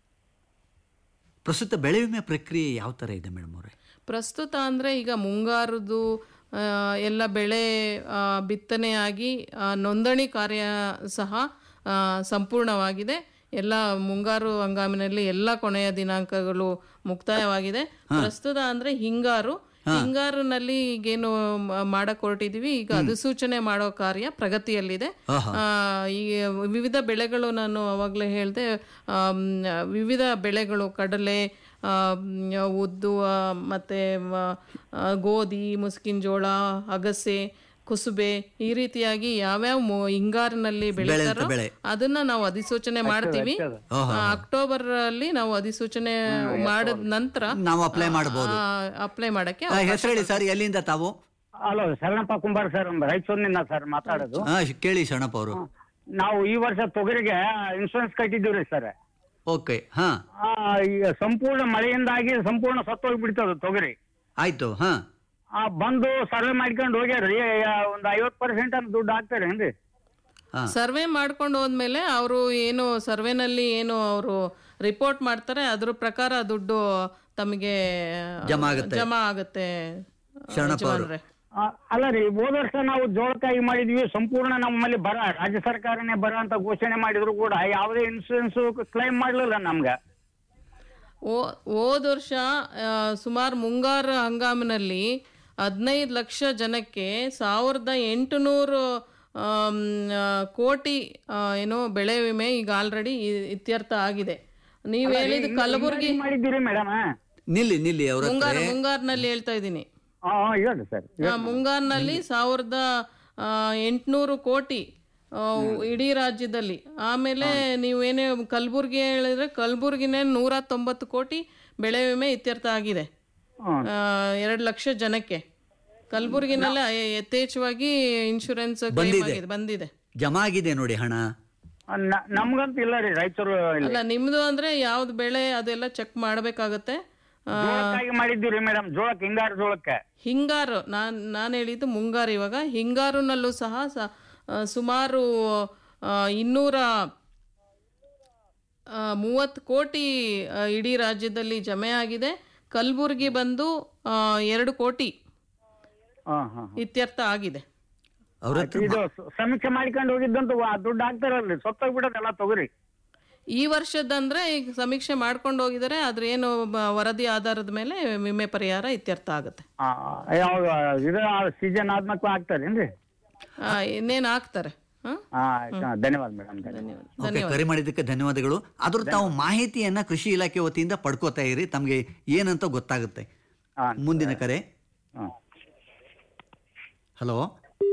ಪ್ರಸ್ತುತ ಬೆಳೆ ವಿಮೆ ಪ್ರಕ್ರಿಯೆ ಯಾವ ಥರ ಇದೆ ಮೇಡಮ್ ಅವರೇ ಪ್ರಸ್ತುತ ಅಂದರೆ ಈಗ ಮುಂಗಾರದ್ದು ಆ, ಎಲ್ಲ ಬೆಳೆ ಆ, ಬಿತ್ತನೆಯಾಗಿ ಆ, ನೋಂದಣಿ ಕಾರ್ಯ ಸಹ ಆ, ಸಂಪೂರ್ಣವಾಗಿದೆ ಎಲ್ಲ ಮುಂಗಾರು ಹಂಗಾಮಿನಲ್ಲಿ ಎಲ್ಲ ಕೊನೆಯ ದಿನಾಂಕಗಳು ಮುಕ್ತಾಯವಾಗಿದೆ ಪ್ರಸ್ತುತ ಅಂದರೆ ಹಿಂಗಾರು ಹಿಂಗಾರಿನಲ್ಲಿ ಈಗೇನು ಮ- ಮಾಡಕ್ ಹೊರಟಿದೀವಿ ಈಗ ಅಧಿಸೂಚನೆ ಮಾಡೋ ಕಾರ್ಯ ಪ್ರಗತಿಯಲ್ಲಿದೆ ಆ, ಈ ವಿವಿಧ ಬೆಳೆಗಳು ನಾನು ಅವಾಗಲೇ ಹೇಳಿದೆ ವಿವಿಧ ಬೆಳೆಗಳು ಕಡಲೆ ಆ, ಮ್, ಉದ್ದು ಆ, ಮತ್ತೆ ಮ- ಆ, ಗೋಧಿ ಮುಸ್ಕಿನ ಜೋಳ ಅಗಸೆ ಕುಸುಬೆ ಈ ರೀತಿಯಾಗಿ ಯಾವ್ಯಾವ ಮು- ಹಿಂಗಾರಿನಲ್ಲಿ ಬೆಳೀತಾರೋ ಬೆಳೆ. ಅದನ್ನ ನಾವು ಅಧಿಸೂಚನೆ ಮಾಡ್ತೀವಿ ಆ, ಅಕ್ಟೋಬರ್ ಅಲ್ಲಿ ನಾವು ಅಧಿಸೂಚನೆ ಮಾಡಿದ ನಂತರ ನಾವು ಅಪ್ಲೈ ಮಾಡಬಹುದು ಅಪ್ಲೈ ಮಾಡಕ್ಕೆ ಹೆಸರು ಹೇಳಿ ಸರ್ ಎಲ್ಲಿಂದ ತಾವು ಹಲೋ ಶರಣಪ್ಪ ಕುಂಬಾರ್ ಸರ್ ರಾಯಚೂರಿನಿಂದ ಸರ್ ಮಾತಾಡೋದು ಹಾ ಕೇಳಿ ಶರಣಪ್ಪ ಅವರು ನಾವು ಈ ವರ್ಷ ತೊಗರಿಗೆ ಇನ್ಶೂರೆನ್ಸ್ ಕಟ್ಟಿದ್ದೀವಿ ಸರ್ ಓಕೆ ಹಾ ಆ, ಈಗ ಸಂಪೂರ್ಣ ಮಳೆಯಿಂದಾಗಿ ಸಂಪೂರ್ಣ ಸತ್ತೋಗ್ಬಿಡ್ತದ ತೊಗರಿ ಆಯ್ತು ಹಾ ಆ ಬಂದು ಸರ್ವೆ ಮಾಡ್ಕೊಂಡು ಹೋಗ್ಯಾರ್ರಿ ಒಂದು ಐವತ್ತು ಪರ್ಸೆಂಟ್ ಅಂತ ದುಡ್ಡು ಹಾಕ್ತಾರೇನ್ರಿ ಹಾ ಸರ್ವೆ ಮಾಡ್ಕೊಂಡು ಹೋದ್ಮೇಲೆ ಅವರು ಏನು ಸರ್ವೆನಲ್ಲಿ ಏನು ಅವರು ರಿಪೋರ್ಟ್ ಮಾಡ್ತಾರೆ ಅದ್ರ ಪ್ರಕಾರ ದುಡ್ಡು ತಮಗೆ ಜಮಾ ಆಗುತ್ತೆ. ಜಮಾ ಆಗುತ್ತೆ ಶರಣಪ್ಪ ಅವರು. ಯಜಮಾನ್ರೆ. ಆ, ಅಲ್ಲ ರೀ ಹೋದ ವರ್ಷ ನಾವು ಜೋಳಕಾಯಿ ಮಾಡಿದ್ವಿ ಸಂಪೂರ್ಣ ನಮ್ಮಲ್ಲಿ ಬರ ರಾಜ್ಯ ಸರ್ಕಾರನೇ ಬರ ಅಂತ ಘೋಷಣೆ ಮಾಡಿದ್ರು ಕೂಡ ಯಾವುದೇ ಇನ್ಶೂರೆನ್ಸ್ ಕ್ಲೈಮ್ ಮಾಡ್ಲಿಲ್ಲ ನಮ್ಗೆ ಓ ಹೋದ ವರ್ಷ ಸುಮಾರು ಮುಂಗಾರು ಹಂಗಾಮಿನಲ್ಲಿ ಹದಿನೈದು ಲಕ್ಷ ಜನಕ್ಕೆ ಸಾವಿರದ ಎಂಟುನೂರು ಆಮ್, ಆ, ಕೋಟಿ ಆ, ಏನು ಬೆಳೆ ವಿಮೆ ಈಗ ಆಲ್ರೆಡಿ ಇತ್ಯರ್ಥ ಆಗಿದೆ ನೀವು ಹೇಳಿದ ಕಲಬುರಗಿ ಮಾಡಿದ್ದೀರಿ ಮೇಡಮ್ ನಿಲ್ಲಿ ನಿಲ್ಲಿ ಅವ್ರ ಹತ್ರ ಮುಂಗಾರು ಮುಂಗಾರಿನಲ್ಲಿ ಹೇಳ್ತಾ ಇದ್ದೀನಿ ಹಾ ಹೇಳಿ ಸರ್ ಆ, ಮುಂಗಾರಿನಲ್ಲಿ ಸಾವಿರದ ಆ, ಎಂಟ್ನೂರು ಕೋಟಿ ಆ, ಇಡೀ ರಾಜ್ಯದಲ್ಲಿ ಆಮೇಲೆ ನೀವೇನೇ ಕಲಬುರ್ಗಿ ಹೇಳಿದ್ರೆ ಕಲಬುರ್ಗಿನೇ ನೂರ ತೊಂಬತ್ತು ಕೋಟಿ ಬೆಳೆ ವಿಮೆ ಇತ್ಯರ್ಥ ಆಗಿದೆ ಆ, ಎರಡು ಲಕ್ಷ ಜನಕ್ಕೆ ಕಲಬುರ್ಗಿನಲ್ಲೇ ಯಥೇಚ್ಛವಾಗಿ ಇನ್ಶೂರೆನ್ಸ್ ಕ್ಲೈಮ್ ಆಗಿದೆ ಬಂದಿದೆ ಜಮಾ ಆಗಿದೆ ನೋಡಿ ಹಣ ನಮ್ಗಂತ ಇಲ್ಲ ರೀ ರಾಯಚೂರು ಇಲ್ಲಿ ಅಲ್ಲ ನಿಮ್ದು ಅಂದ್ರೆ ಯಾವ್ದು ಬೆಳೆ ಅದೆಲ್ಲ ಚೆಕ್ ಮಾಡಬೇಕಾಗತ್ತೆ ಜೋಳಕ್ಕಾಗಿ ಮಾಡಿದ್ದೀವಿ ಮೇಡಮ್ ಜೋಳಕ್ಕೆ ಹಿಂಗಾರು ಜೋಳಕ್ಕೆ ಹಿಂಗಾರು ನಾನು ನಾನು ಹೇಳಿದ್ದು ಮುಂಗಾರು ಇವಾಗ ಹಿಂಗಾರುನಲ್ಲೂ ಸಹ ಸ- ಆ, ಸುಮಾರು ಆ, ಇನ್ನೂರ ಮೂವತ್ತು ಕೋಟಿ ಆ, ಇಡೀ ರಾಜ್ಯದಲ್ಲಿ ಜಮೆ ಆಗಿದೆ ಕಲಬುರ್ಗಿ ಬಂದು ಆ, ಎರಡು ಕೋಟಿ ಹಾ ಹಾ ಇತ್ಯರ್ಥ ಆಗಿದೆ ಅವ್ರ ಹತ್ರ ಇದು ಸ- ಸಮೀಕ್ಷೆ ಮಾಡ್ಕೊಂಡು ಹೋಗಿದ್ದಂತ ವಾ- ದುಡ್ಡು ಹಾಕ್ತಾರಲ್ರಿ ಸತ್ತೋಗ್ಬಿಡೋದೆಲ್ಲ ತೊಗರಿ ಈ ವರ್ಷದಂದ್ರೆ ಈಗ ಸಮೀಕ್ಷೆ ಮಾಡ್ಕೊಂಡು ಹೋಗಿದ್ದಾರೆ ಅದ್ರ ಏನು ಬ- ವರದಿ ಆಧಾರದ ಮೇಲೆ ವಿಮೆ ಪರಿಹಾರ ಇತ್ಯರ್ಥ ಆಗುತ್ತೆ ಆ, ಯಾವಾಗ ಇದು ಸೀಸನ್ ಆದ್ಮೇಲೆ ಹಾಕ್ತಾರೇನ್ರಿ ಆ, ಇನ್ನೇನು ಹಾಕ್ತಾರೆ ಹಾಂ ಹಾ ಆಯ್ತು. ಹಾ, ಧನ್ಯವಾದ ಮೇಡಮ್ ಧನ್ಯವಾದ ಓಕೆ ಕರೆ ಮಾಡಿದ್ದಕ್ಕೆ ಧನ್ಯವಾದಗಳು ಆದ್ರೂ ತಾವು ಮಾಹಿತಿಯನ್ನ ಕೃಷಿ ಇಲಾಖೆ ವತಿಯಿಂದ ಪಡ್ಕೋತಾ ಇರಿ ತಮಗೆ ಏನಂತ ಗೊತ್ತಾಗುತ್ತೆ ಹಾ ಮುಂದಿನ ಕರೆ ಹಾ ಹಲೋ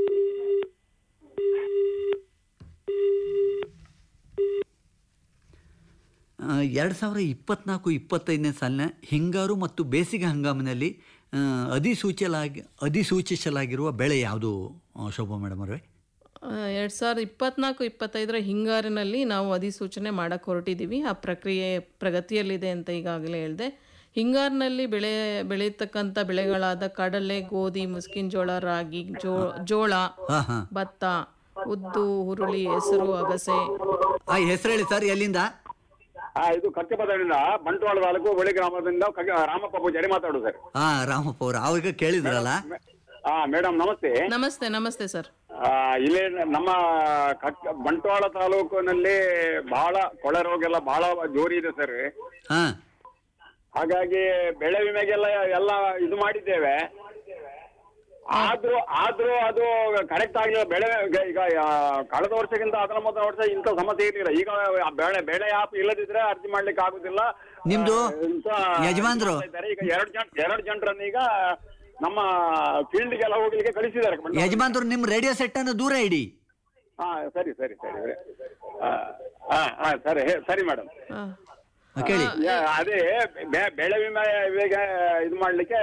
ಎರಡು ಸಾವಿರ ಇಪ್ಪತ್ನಾಲ್ಕು ಇಪ್ಪತ್ತೈದನೇ ಸಾಲಿನ ಹಿಂಗಾರು ಮತ್ತು ಬೇಸಿಗೆ ಹಂಗಾಮಿನಲ್ಲಿ ಆ, ಅಧಿಸೂಚಲಾಗಿ ಅಧಿಸೂಚಿಸಲಾಗಿರುವ ಬೆಳೆ ಯಾವುದು ಆ, ಶೋಭಾ ಮೇಡಮ್ ಅವರೇ ಎರಡು ಸಾವಿರದ ಇಪ್ಪತ್ನಾಲ್ಕು ಇಪ್ಪತ್ತೈದರ ಹಿಂಗಾರಿನಲ್ಲಿ ನಾವು ಅಧಿಸೂಚನೆ ಮಾಡಕ್ಕೆ ಹೊರಟಿದ್ದೀವಿ ಆ ಪ್ರಕ್ರಿಯೆ ಪ್ರಗತಿಯಲ್ಲಿದೆ ಅಂತ ಈಗಾಗಲೇ ಹೇಳಿದೆ ಹಿಂಗಾರಿನಲ್ಲಿ ಬೆಳೆ ಬೆಳೀತಕ್ಕಂಥ ಬೆಳೆಗಳಾದ ಕಡಲೆ ಗೋಧಿ ಮುಸ್ಕಿನ ಜೋಳ ರಾಗಿ ಜೋ ಜೋಳ ಹಾಂ ಹಾಂ ಭತ್ತ ಉದ್ದು ಹುರುಳಿ ಹೆಸರು ಅಗಸೆ ಆ ಹೆಸರು ಹೇಳಿ ಸರ್ ಎಲ್ಲಿಂದ ಆ, ಇದು ಕಚ್ಚಪದದಿಂದ ಬಂಟ್ವಾಳ ತಾಲೂಕು ಬಳಿ ಗ್ರಾಮದಿಂದ ಕಗ- ರಾಮಪ್ಪ ಪೂಜಾರಿ ಮಾತಾಡೋದು ಸರ್ ಹಾಂ ರಾಮಪ್ಪ ಅವರು ಅವ್ರಿಗೆ ಕೇಳಿದ್ರಲ್ಲ ಹಾ ಮೇಡಮ್ ನಮಸ್ತೆ ನಮಸ್ತೆ ನಮಸ್ತೆ ಸರ್ ಆ, ಇಲ್ಲಿ ನಮ್ಮ ಕಕ್ ಬಂಟ್ವಾಳ ತಾಲೂಕಿನಲ್ಲಿ ಬಹಳ ಕೊಳೆ ರೋಗ ಎಲ್ಲ ಬಹಳ ಜೋರಿ ಇದೆ ಸರ್ ಹಾಂ ಹಾಗಾಗಿ ಬೆಳೆ ವಿಮೆಗೆಲ್ಲ ಎಲ್ಲ ಇದು ಮಾಡಿದ್ದೇವೆ ಆದ್ರೂ ಆದ್ರೂ ಅದು ಕರೆಕ್ಟ್ ಆಗಲಿಲ್ಲ ಬೆಳೆ ಈಗ- ಈಗ ಆ, ಕಳೆದ ವರ್ಷಕ್ಕಿಂತ ಅದರ ಮೊದಲ ವರ್ಷ ಇಂಥ ಸಮಸ್ಯೆ ಇರಲಿಲ್ಲ ಈಗ ಆ ಬೆಳೆ ಬೆಳೆ ಆಪ್ ಇಲ್ಲದಿದ್ರೆ ಅರ್ಜಿ ಮಾಡ್ಲಿಕ್ಕೆ ಆಗುದಿಲ್ಲ ನಿಮ್ದು ಆ, ಇಂಥ ಯಜಮಾನ್ರು? ಮಾಡ್ತಾ ಇದ್ದಾರೆ. ಈಗ ಎರಡು ಜನ ಎರಡು ಜನರನ್ನ ಈಗ ನಮ್ಮ ಫೀಲ್ಡ್ಗೆಲ್ಲ ಹೋಗ್ಲಿಕ್ಕೆ ಕಳಿಸಿದ್ದಾರೆ ಬಂಟ್ವಾಳ. ಯಜಮಾನ್ರು ನಿಮ್ಮ ರೇಡಿಯೋ ಸೆಟ್ ಅನ್ನು ದೂರ ಇಡಿ ಹಾ ಸರಿ ಸರಿ ಸರಿ ಆ, ಹಾ ಹಾ ಸರಿ ಹೇ- ಸರಿ ಮೇಡಮ್ ಆ, ಹಾ, ಕೇಳಿ ಯಾ- ಅದೇ ಬೆ- ಬೆಳೆ ವಿಮೆ ಇವಾಗ ಇದು ಮಾಡ್ಲಿಕ್ಕೆ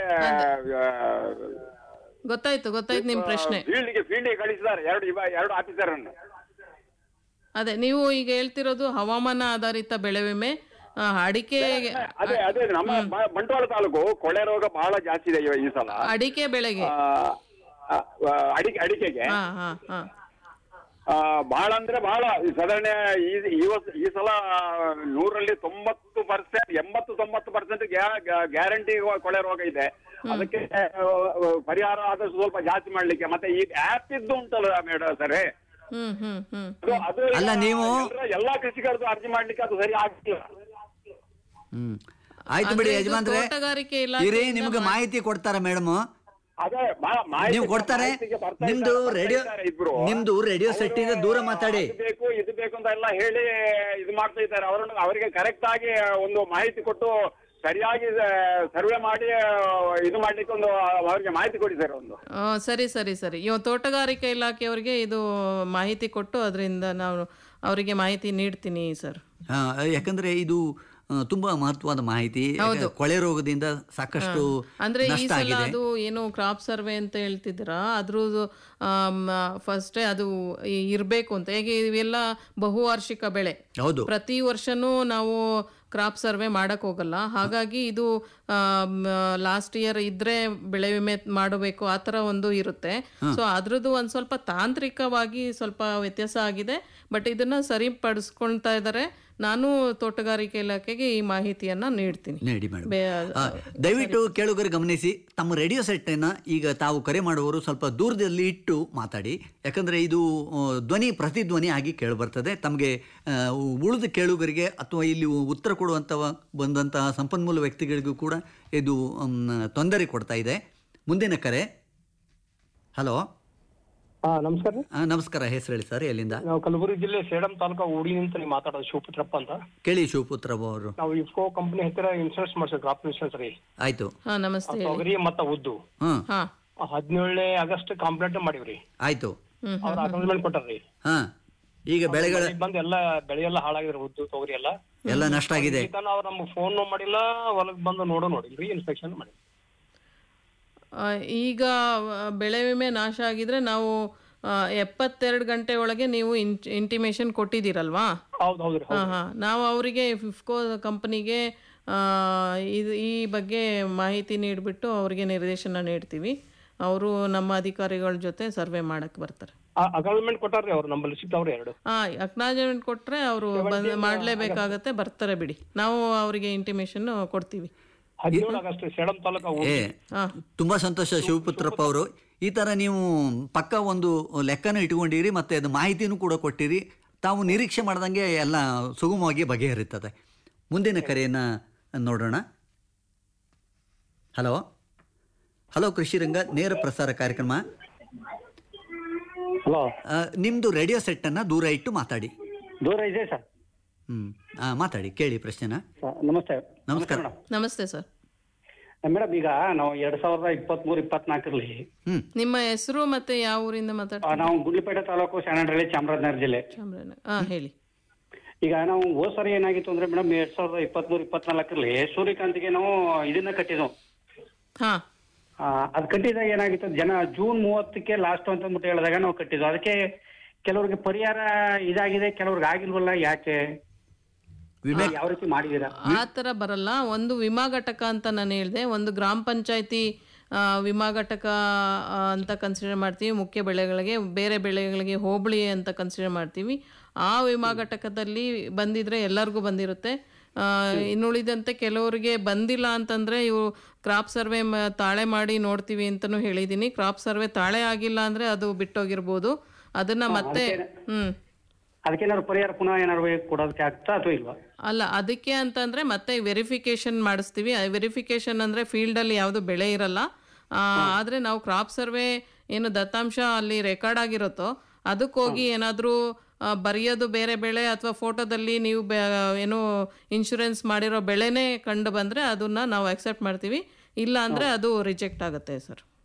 ಗೊತ್ತಾಯ್ತು ಗೊತ್ತಾಯ್ತು ನಿಮ್ಮ ಪ್ರಶ್ನೆ ಫೀಲ್ಡ್ಗೆ ಫೀಲ್ಡ್ಗೆ ಕಳಿಸಿದ್ದಾರೆ ಎರಡು ಇವ- ಎರಡು ಆಫೀಸರ್ ಅನ್ನು ಅದೇ ನೀವು ಈಗ ಹೇಳ್ತಿರೋದು ಹವಾಮಾನ ಆಧಾರಿತ ಬೆಳೆ ವಿಮೆ ಆ, ಅಡಿಕೆ ಅದೇ ಅದೇ ನಮ್ಮ ಬ- ಬಂಟ್ವಾಳ ತಾಲೂಕು ಕೊಳೆ ರೋಗ ಬಹಳ ಜಾಸ್ತಿ ಇದೆ ಇವ- ಈ ಸಲ ಅಡಿಕೆ ಬೆಳೆಗೆ ಆ, ಆ, ಆ, ಅಡಿಕೆ ಅಡಿಕೆಗೆ ಹಾ ಹಾ ಹಾ ಆ, ಬಹಳ ಅಂದ್ರೆ ಬಹಳ ಈ ಸಾಧಾರಣ ಈ ಈ ವರ್ಷ ಈ ಸಲ ನೂರಲ್ಲಿ ತೊಂಬತ್ತು ಪರ್ಸೆಂಟ್ ಎಂಬತ್ತು ತೊಂಬತ್ತು ಪರ್ಸೆಂಟ್ ಗ್ಯಾರಂಟಿ ಕೊಳೆ ರೋಗ ಇದೆ ಅದಕ್ಕೆ ಆ, ಪರಿಹಾರ ಆದಷ್ಟು ಸ್ವಲ್ಪ ಜಾಸ್ತಿ ಮಾಡ್ಲಿಕ್ಕೆ ಮತ್ತೆ ಈ ಆಪ್ ಇದ್ದು ಉಂಟಲ್ಲ ಮೇಡಮ್ ಸರ್ ಹ್ಮ್ ಹ್ಮ್ ಹ್ಮ್ ಅದು ಅದು ಅಲ್ಲ, ನೀವು- ಎಲ್ಲರ- ಎಲ್ಲಾ ಕೃಷಿಕರದ್ದು ಅರ್ಜಿ ಮಾಡ್ಲಿಕ್ಕೆ ಅದು ಸರಿ ಆಗ್ತಿಲ್ಲ ಹ್ಮ್ ಆಯ್ತು ಅಂದ್ರೆ ಬಿಡಿ ಇದು ಯಜಮಾನ್ರೆ ತೋಟಗಾರಿಕೆ ಇರೇ ಇಲಾಖೆಯಿಂದ ನಿಮ್ಗೆ ಮಾಹಿತಿ ಕೊಡ್ತಾರ ಮೇಡಮ್ ಅದೇ ಮಾ- ಮಾಹಿತಿ- ನೀವು ಕೊಡ್ತಾರೆ ಮಾಹಿತಿಗೆ ಬರ್ತಾ ನಿಮ್ದು ಇದ್ದಾರೆ, ಬರ್ತಾ ರೇಡಿಯೋ ಇದ್ದಾರೆ ಇಬ್ರು. ನಿಮ್ದು ರೇಡಿಯೋ ಅವರು ಸೆಟ್ ಇಂದ ದೂರ ಮಾತಾಡಿ ಅದು ಬೇಕು ಇದು ಬೇಕು ಅಂತ ಎಲ್ಲ ಹೇಳಿ ಇದು ಮಾಡ್ತಾ ಇದ್ದಾರೆ ಅವರನ್ನು ಅವರಿಗೆ ಕರೆಕ್ಟ್ ಆಗಿ ಒಂದು ಮಾಹಿತಿ ಕೊಟ್ಟು ಸರಿಯಾಗಿ ಸರ್ವೆ ಮಾಡಿ ಇದು ಮಾಡ್ಲಿಕ್ಕೆ ಒಂದು ಅವರಿಗೆ ಮಾಹಿತಿ ಕೊಡಿ ಸರ್ ಒಂದು ಆ, ಸರಿ ಸರಿ ಸರಿ ಇವ ತೋಟಗಾರಿಕೆ ಇಲಾಖೆಯವರಿಗೆ ಇದು ಮಾಹಿತಿ ಕೊಟ್ಟು ಅದರಿಂದ ನಾವು ಅವರಿಗೆ ಮಾಹಿತಿ ನೀಡ್ತೀನಿ ಸರ್ ಹಾ, ಯಾಕಂದ್ರೆ ಇದು ಆ, ತುಂಬಾ ಮಹತ್ವದ ಮಾಹಿತಿ ಯಾಕೆ ಕೊಳೆ ರೋಗದಿಂದ ಸಾಕಷ್ಟು ಅಂದ್ರೆ ಈ ನಷ್ಟ ಸಲ ಆಗಿದೆ ಅದು ಏನು ಕ್ರಾಪ್ ಸರ್ವೆ ಅಂತ ಹೇಳ್ತಿದ್ದೀರಾ ಅದ್ರದ್ದು ಫಸ್ಟೇ ಅದು ಇ- ಇರ್ಬೇಕು ಅಂತ ಹೇಗೆ ಇವೆಲ್ಲ ಬಹುವಾರ್ಷಿಕ ಬೆಳೆ ಹೌದು ಪ್ರತಿ ವರ್ಷನೂ ನಾವು ಕ್ರಾಪ್ ಸರ್ವೆ ಮಾಡಕ್ ಹೋಗಲ್ಲ ಹಾಗಾಗಿ ಇದು ಲಾಸ್ಟ್ ಇಯರ್ ಇದ್ರೆ ಬೆಳೆ ವಿಮೆ ಮಾಡಬೇಕು ಆ ಥರ ಒಂದು ಇರುತ್ತೆ ಸೊ ಅದ್ರದ್ದು ಒಂದು ಸ್ವಲ್ಪ ತಾಂತ್ರಿಕವಾಗಿ ಸ್ವಲ್ಪ ವ್ಯತ್ಯಾಸ ಆಗಿದೆ ಬಟ್ ಇದನ್ನ ಸರಿಪಡಿಸ್ಕೊಳ್ತಾ ಇದ್ದಾರೆ ನಾನು ತೋಟಗಾರಿಕೆ ಇಲಾಖೆಗೆ ಈ ಮಾಹಿತಿಯನ್ನ ನೀಡ್ತೀನಿ ನೀಡಿ ಮೇಡಮ್ ಬೇ- ಆ, ದಯವಿಟ್ಟು ಕೇಳುಗರು ಗಮನಿಸಿ ತಮ್ಮ ರೇಡಿಯೋ ಸೆಟ್ಟನ್ನು ಈಗ ತಾವು ಕರೆ ಮಾಡುವವರು ಸ್ವಲ್ಪ ದೂರದಲ್ಲಿ ಇಟ್ಟು ಮಾತಾಡಿ ಯಾಕಂದರೆ ಇದು ಆ, ಧ್ವನಿ ಪ್ರತಿಧ್ವನಿ ಆಗಿ ಕೇಳಿಬರ್ತದೆ ತಮಗೆ ಉಳಿದ ಕೇಳುಗರಿಗೆ ಅಥವಾ ಇಲ್ಲಿ ಉತ್ತರ ಕೊಡುವಂಥ ಬಂದಂತಹ ಸಂಪನ್ಮೂಲ ವ್ಯಕ್ತಿಗಳಿಗೂ ಕೂಡ ಇದು ಮ್, ತೊಂದರೆ ಕೊಡ್ತಾ ಇದೆ ಮುಂದಿನ ಕರೆ ಹಲೋ ಹಾ ನಮಸ್ಕಾರ ರೀ ನಮಸ್ಕಾರ ಹೆಸರು ಹೇಳಿ ಸರ್ ಎಲ್ಲಿಂದ ನಾವು ಕಲಬುರಗಿ ಜಿಲ್ಲೆ ಸೇಡಂ ತಾಲೂಕು ಊಡಿನಿಂದ ನೀವು ಮಾತಾಡೋದು ಶಿವಪುತ್ರಪ್ಪ ಅಂತ ಕೇಳಿ ಶಿವಪುತ್ರ ಅವರು ನಾವು ಇಫ್ಕೋ ಕಂಪನಿ ಹತ್ತಿರ ಇನ್ಶೂರೆನ್ಸ್ ಮಾಡ್ಸೋ ಕ್ರಾಪ್ ಇನ್ಶೂರೆನ್ಸ್ ರೀ ಆಯಿತು ಹಾ ನಮಸ್ತೆ ಹೇಳಿ ತೊಗರಿ ಮತ್ತ ಉದ್ದು ಹಾಂ ಹಾ ಹದಿನೇಳನೇ ಆಗಸ್ಟ್ ಕಂಪ್ಲೇಂಟ್ ಮಾಡಿವ್ರಿ ಆಯಿತು ಹ್ಮ್ ಅವ್ರ ಅಗ್ರಿಮೆಂಟ್ ಕೊಟ್ಟಾರ್ರಿ ಹಾಂ ಈಗ ಬೆಳೆಗಳ ಈಗ ಬಂದ್ ಎಲ್ಲ ಬೆಳೆ ಎಲ್ಲ ಹಾಳಾಗಿದ್ರಿ ಉದ್ದು ತೊಗರಿ ಎಲ್ಲ ಎಲ್ಲ ನಷ್ಟ ಆಗಿದೆ ಈಗ ಅವ್ರು ನಮ್ಗೆ ಫೋನ್ ಮಾಡಿಲ್ಲ ಹೊಲಕ್ ಬಂದು ನೋಡೋ ನೋಡಿಲ್ರಿ ಇನ್ಸ್ಪೆಕ್ಷನ್ ಮಾಡಿ ಆ, ಈಗ ಆ, ಬೆಳೆ ವಿಮೆ ನಾಶ ಆಗಿದ್ರೆ ನಾವು ಆ, ಎಪ್ಪತ್ತೆರಡು ಗಂಟೆ ಒಳಗೆ ನೀವು ಇಂಟಿಮೇಷನ್ ಕೊಟ್ಟಿದ್ದೀರಲ್ವಾ ಹೌದು ಹೌದ್ರಿ ಹಾ ಹಾ ನಾವು ಅವರಿಗೆ ಫಿಫ್ಕೋ ಕಂಪನಿಗೆ ಇದು ಈ ಬಗ್ಗೆ ಮಾಹಿತಿ ನೀಡಿಬಿಟ್ಟು ಅವರಿಗೆ ನಿರ್ದೇಶನ ನೀಡ್ತೀವಿ ಅವರು ನಮ್ಮ ಅಧಿಕಾರಿಗಳ ಜೊತೆ ಸರ್ವೆ ಮಾಡಕ್ಕೆ ಬರ್ತಾರೆ ಅಗ್ರಿಮೆಂಟ್ ಕೊಟ್ಟಾರ್ರಿ ಅವ್ರು ನಮ್ಮಲ್ಲಿ ಸಿಗ್ತಾವ್ರಿ ಎರಡು ಹಾ ಅಕ್ನಾಲಜ್ಮೆಂಟ್ ಕೊಟ್ರೆ ಅವರು ಬಂದು ಮಾಡಲೇಬೇಕಾಗತ್ತೆ ಬರ್ತಾರೆ ಬಿಡಿ ನಾವು ಅವರಿಗೆ ಇಂಟಿಮೇಷನ್ ಕೊಡ್ತೀವಿ ಹದಿನೇಳು ಆಗಸ್ಟ್ ಸೇಡಂ ತಾಲೂಕು ಏ ಹಾ ತುಂಬಾ ಸಂತೋಷ ಶಿವಪುತ್ರಪ್ಪ ಅವರು ಈ ತರ ನೀವು ಪಕ್ಕ ಒಂದು ಲೆಕ್ಕನ ಇಟ್ಕೊಂಡಿರಿ ಮತ್ತೆ ಅದು ಮಾಹಿತಿನೂ ಕೂಡ ಕೊಟ್ಟಿರಿ ತಾವು ನಿರೀಕ್ಷೆ ಮಾಡ್ದಂಗೆ ಎಲ್ಲ ಸುಗಮವಾಗಿ ಬಗೆಹರಿತದೆ ಮುಂದಿನ ಕರೆಯನ್ನ ನೋಡೋಣ ಹಲೋ ಹಲೋ ಕೃಷಿರಂಗ ನೇರ ಪ್ರಸಾರ ಕಾರ್ಯಕ್ರಮ ಹಲೋ ಆ, ನಿಮ್ದು ರೇಡಿಯೋ ಸೆಟ್ಟನ್ನು ದೂರ ಇಟ್ಟು ಮಾತಾಡಿ ದೂರ ಇದೆ ಸರ್ ಹ್ಮ್ ಆ, ಮಾತಾಡಿ ಕೇಳಿ ಪ್ರಶ್ನೆನ ನಮಸ್ತೆ ನಮಸ್ಕಾರ ನಮಸ್ತೆ ಸರ್ ಮೇಡಮ್ ಈಗ ನಾವು ಎರಡ್ ಸಾವಿರದ ಇಪ್ಪತ್ಮೂರು ಇಪ್ಪತ್ನಾಲ್ಕರಲ್ಲಿ ಹ್ಮ್ ನಿಮ್ಮ ಹೆಸರು ಮತ್ತೆ ಯಾವ ಊರಿಂದ ಮಾತಾಡ್ತೀವಿ ನಾವು ಗುಡ್ಲಿಪೇಟೆ ತಾಲೂಕು ಶಾನಹಳ್ಳಿ ಚಾಮರಾಜನಗರ ಜಿಲ್ಲೆ ಚಾಮರಾಜನಗರ ಹಾ ಹೇಳಿ ಈಗ ನಾವು ಹೋದ್ ಸರಿ ಏನಾಗಿತ್ತು ಅಂದ್ರೆ ಮೇಡಮ್ ಎರಡ್ ಸಾವಿರದ ಇಪ್ಪತ್ಮೂರು ಇಪ್ಪತ್ನಾಲ್ಕರಲ್ಲಿ ಸೂರ್ಯಕಾಂತಿಗೆ ನಾವು ಇದನ್ನ ಕಟ್ಟಿದ್ವು ಹಾ ಆ, ಅದ್ ಕಟ್ಟಿದಾಗ ಏನಾಗಿತ್ತು ಜನ ಜೂನ್ ಮೂವತ್ತಕ್ಕೆ ಲಾಸ್ಟ್ ಅಂತ ಅಂದ್ಬಿಟ್ಟು ಹೇಳಿದಾಗ ನಾವು ಕಟ್ಟಿದ್ವು ಅದಕ್ಕೆ ಕೆಲವ್ರಿಗೆ ಪರಿಹಾರ ಇದಾಗಿದೆ ಕೆಲವ್ರಿಗೆ ಆಗಿಲ್ವಲ್ಲ ಯಾಕೆ ವಿಮೆ ಯಾವ ರೀತಿ ಮಾಡಿದೀರಾ ಆ ಥರ ಬರಲ್ಲ ಒಂದು ವಿಮಾ ಘಟಕ ಅಂತ ನಾನು ಹೇಳಿದೆ ಒಂದು ಗ್ರಾಮ ಪಂಚಾಯತಿ ವಿಮಾ ಘಟಕ ಆ, ಅಂತ ಕನ್ಸಿಡರ್ ಮಾಡ್ತೀವಿ ಮುಖ್ಯ ಬೆಳೆಗಳಿಗೆ ಬೇರೆ ಬೆಳೆಗಳಿಗೆ ಹೋಬಳಿ ಅಂತ ಕನ್ಸಿಡರ್ ಮಾಡ್ತೀವಿ ಆ ವಿಮಾ ಘಟಕದಲ್ಲಿ ಬಂದಿದ್ರೆ ಎಲ್ಲರಿಗೂ ಬಂದಿರುತ್ತೆ ಆ, ಇನ್ನುಳಿದಂತೆ ಕೆಲವರಿಗೆ ಬಂದಿಲ್ಲ ಅಂತಂದ್ರೆ ಇವು ಕ್ರಾಪ್ ಸರ್ವೆ ಮ- ತಾಳೆ ಮಾಡಿ ನೋಡ್ತೀವಿ ಅಂತಲೂ ಹೇಳಿದ್ದೀನಿ ಕ್ರಾಪ್ ಸರ್ವೆ ತಾಳೆ ಆಗಿಲ್ಲ ಅಂದ್ರೆ ಅದು ಬಿಟ್ಟೋಗಿರ್ಬೋದು ಅದನ್ನ ಮತ್ತೆ ಹ್ಮ್ ಅದಕ್ಕೇನಾದ್ರು ಪರಿಹಾರ ಪುನಃ ಏನಾದ್ರು ಕೊಡೋದಕ್ಕೆ ಆಗ್ತಾ ಅಥವಾ ಇಲ್ವಾ ಅಲ್ಲ ಅದಕ್ಕೆ ಅಂತಂದ್ರೆ ಮತ್ತೆ ವೆರಿಫಿಕೇಶನ್ ಮಾಡಿಸ್ತೀವಿ ವೆರಿಫಿಕೇಶನ್ ಅಂದ್ರೆ ಫೀಲ್ಡ್ ಅಲ್ಲಿ ಯಾವುದು ಬೆಳೆ ಇರಲ್ಲ ಆ, ಆದ್ರೆ ನಾವು ಕ್ರಾಪ್ ಸರ್ವೆ ಏನು ದತ್ತಾಂಶ ಅಲ್ಲಿ ರೆಕಾರ್ಡ್ ಆಗಿರುತ್ತೋ ಅದಕ್ಕೆ ಹೋಗಿ ಏನಾದರೂ ಬರೆಯೋದು ಬೇರೆ ಬೆಳೆ ಅಥವಾ ಫೋಟೋದಲ್ಲಿ ನೀವು ಬೆ- ಏನು ಇನ್ಶೂರೆನ್ಸ್ ಮಾಡಿರೋ ಬೆಳೆನೇ ಕಂಡು ಬಂದ್ರೆ ಅದನ್ನ ನಾವು ಅಕ್ಸೆಪ್ಟ್ ಮಾಡ್ತೀವಿ ಇಲ್ಲ ಅಂದ್ರೆ ಅದು ರಿಜೆಕ್ಟ್ ಆಗುತ್ತೆ ಸರ್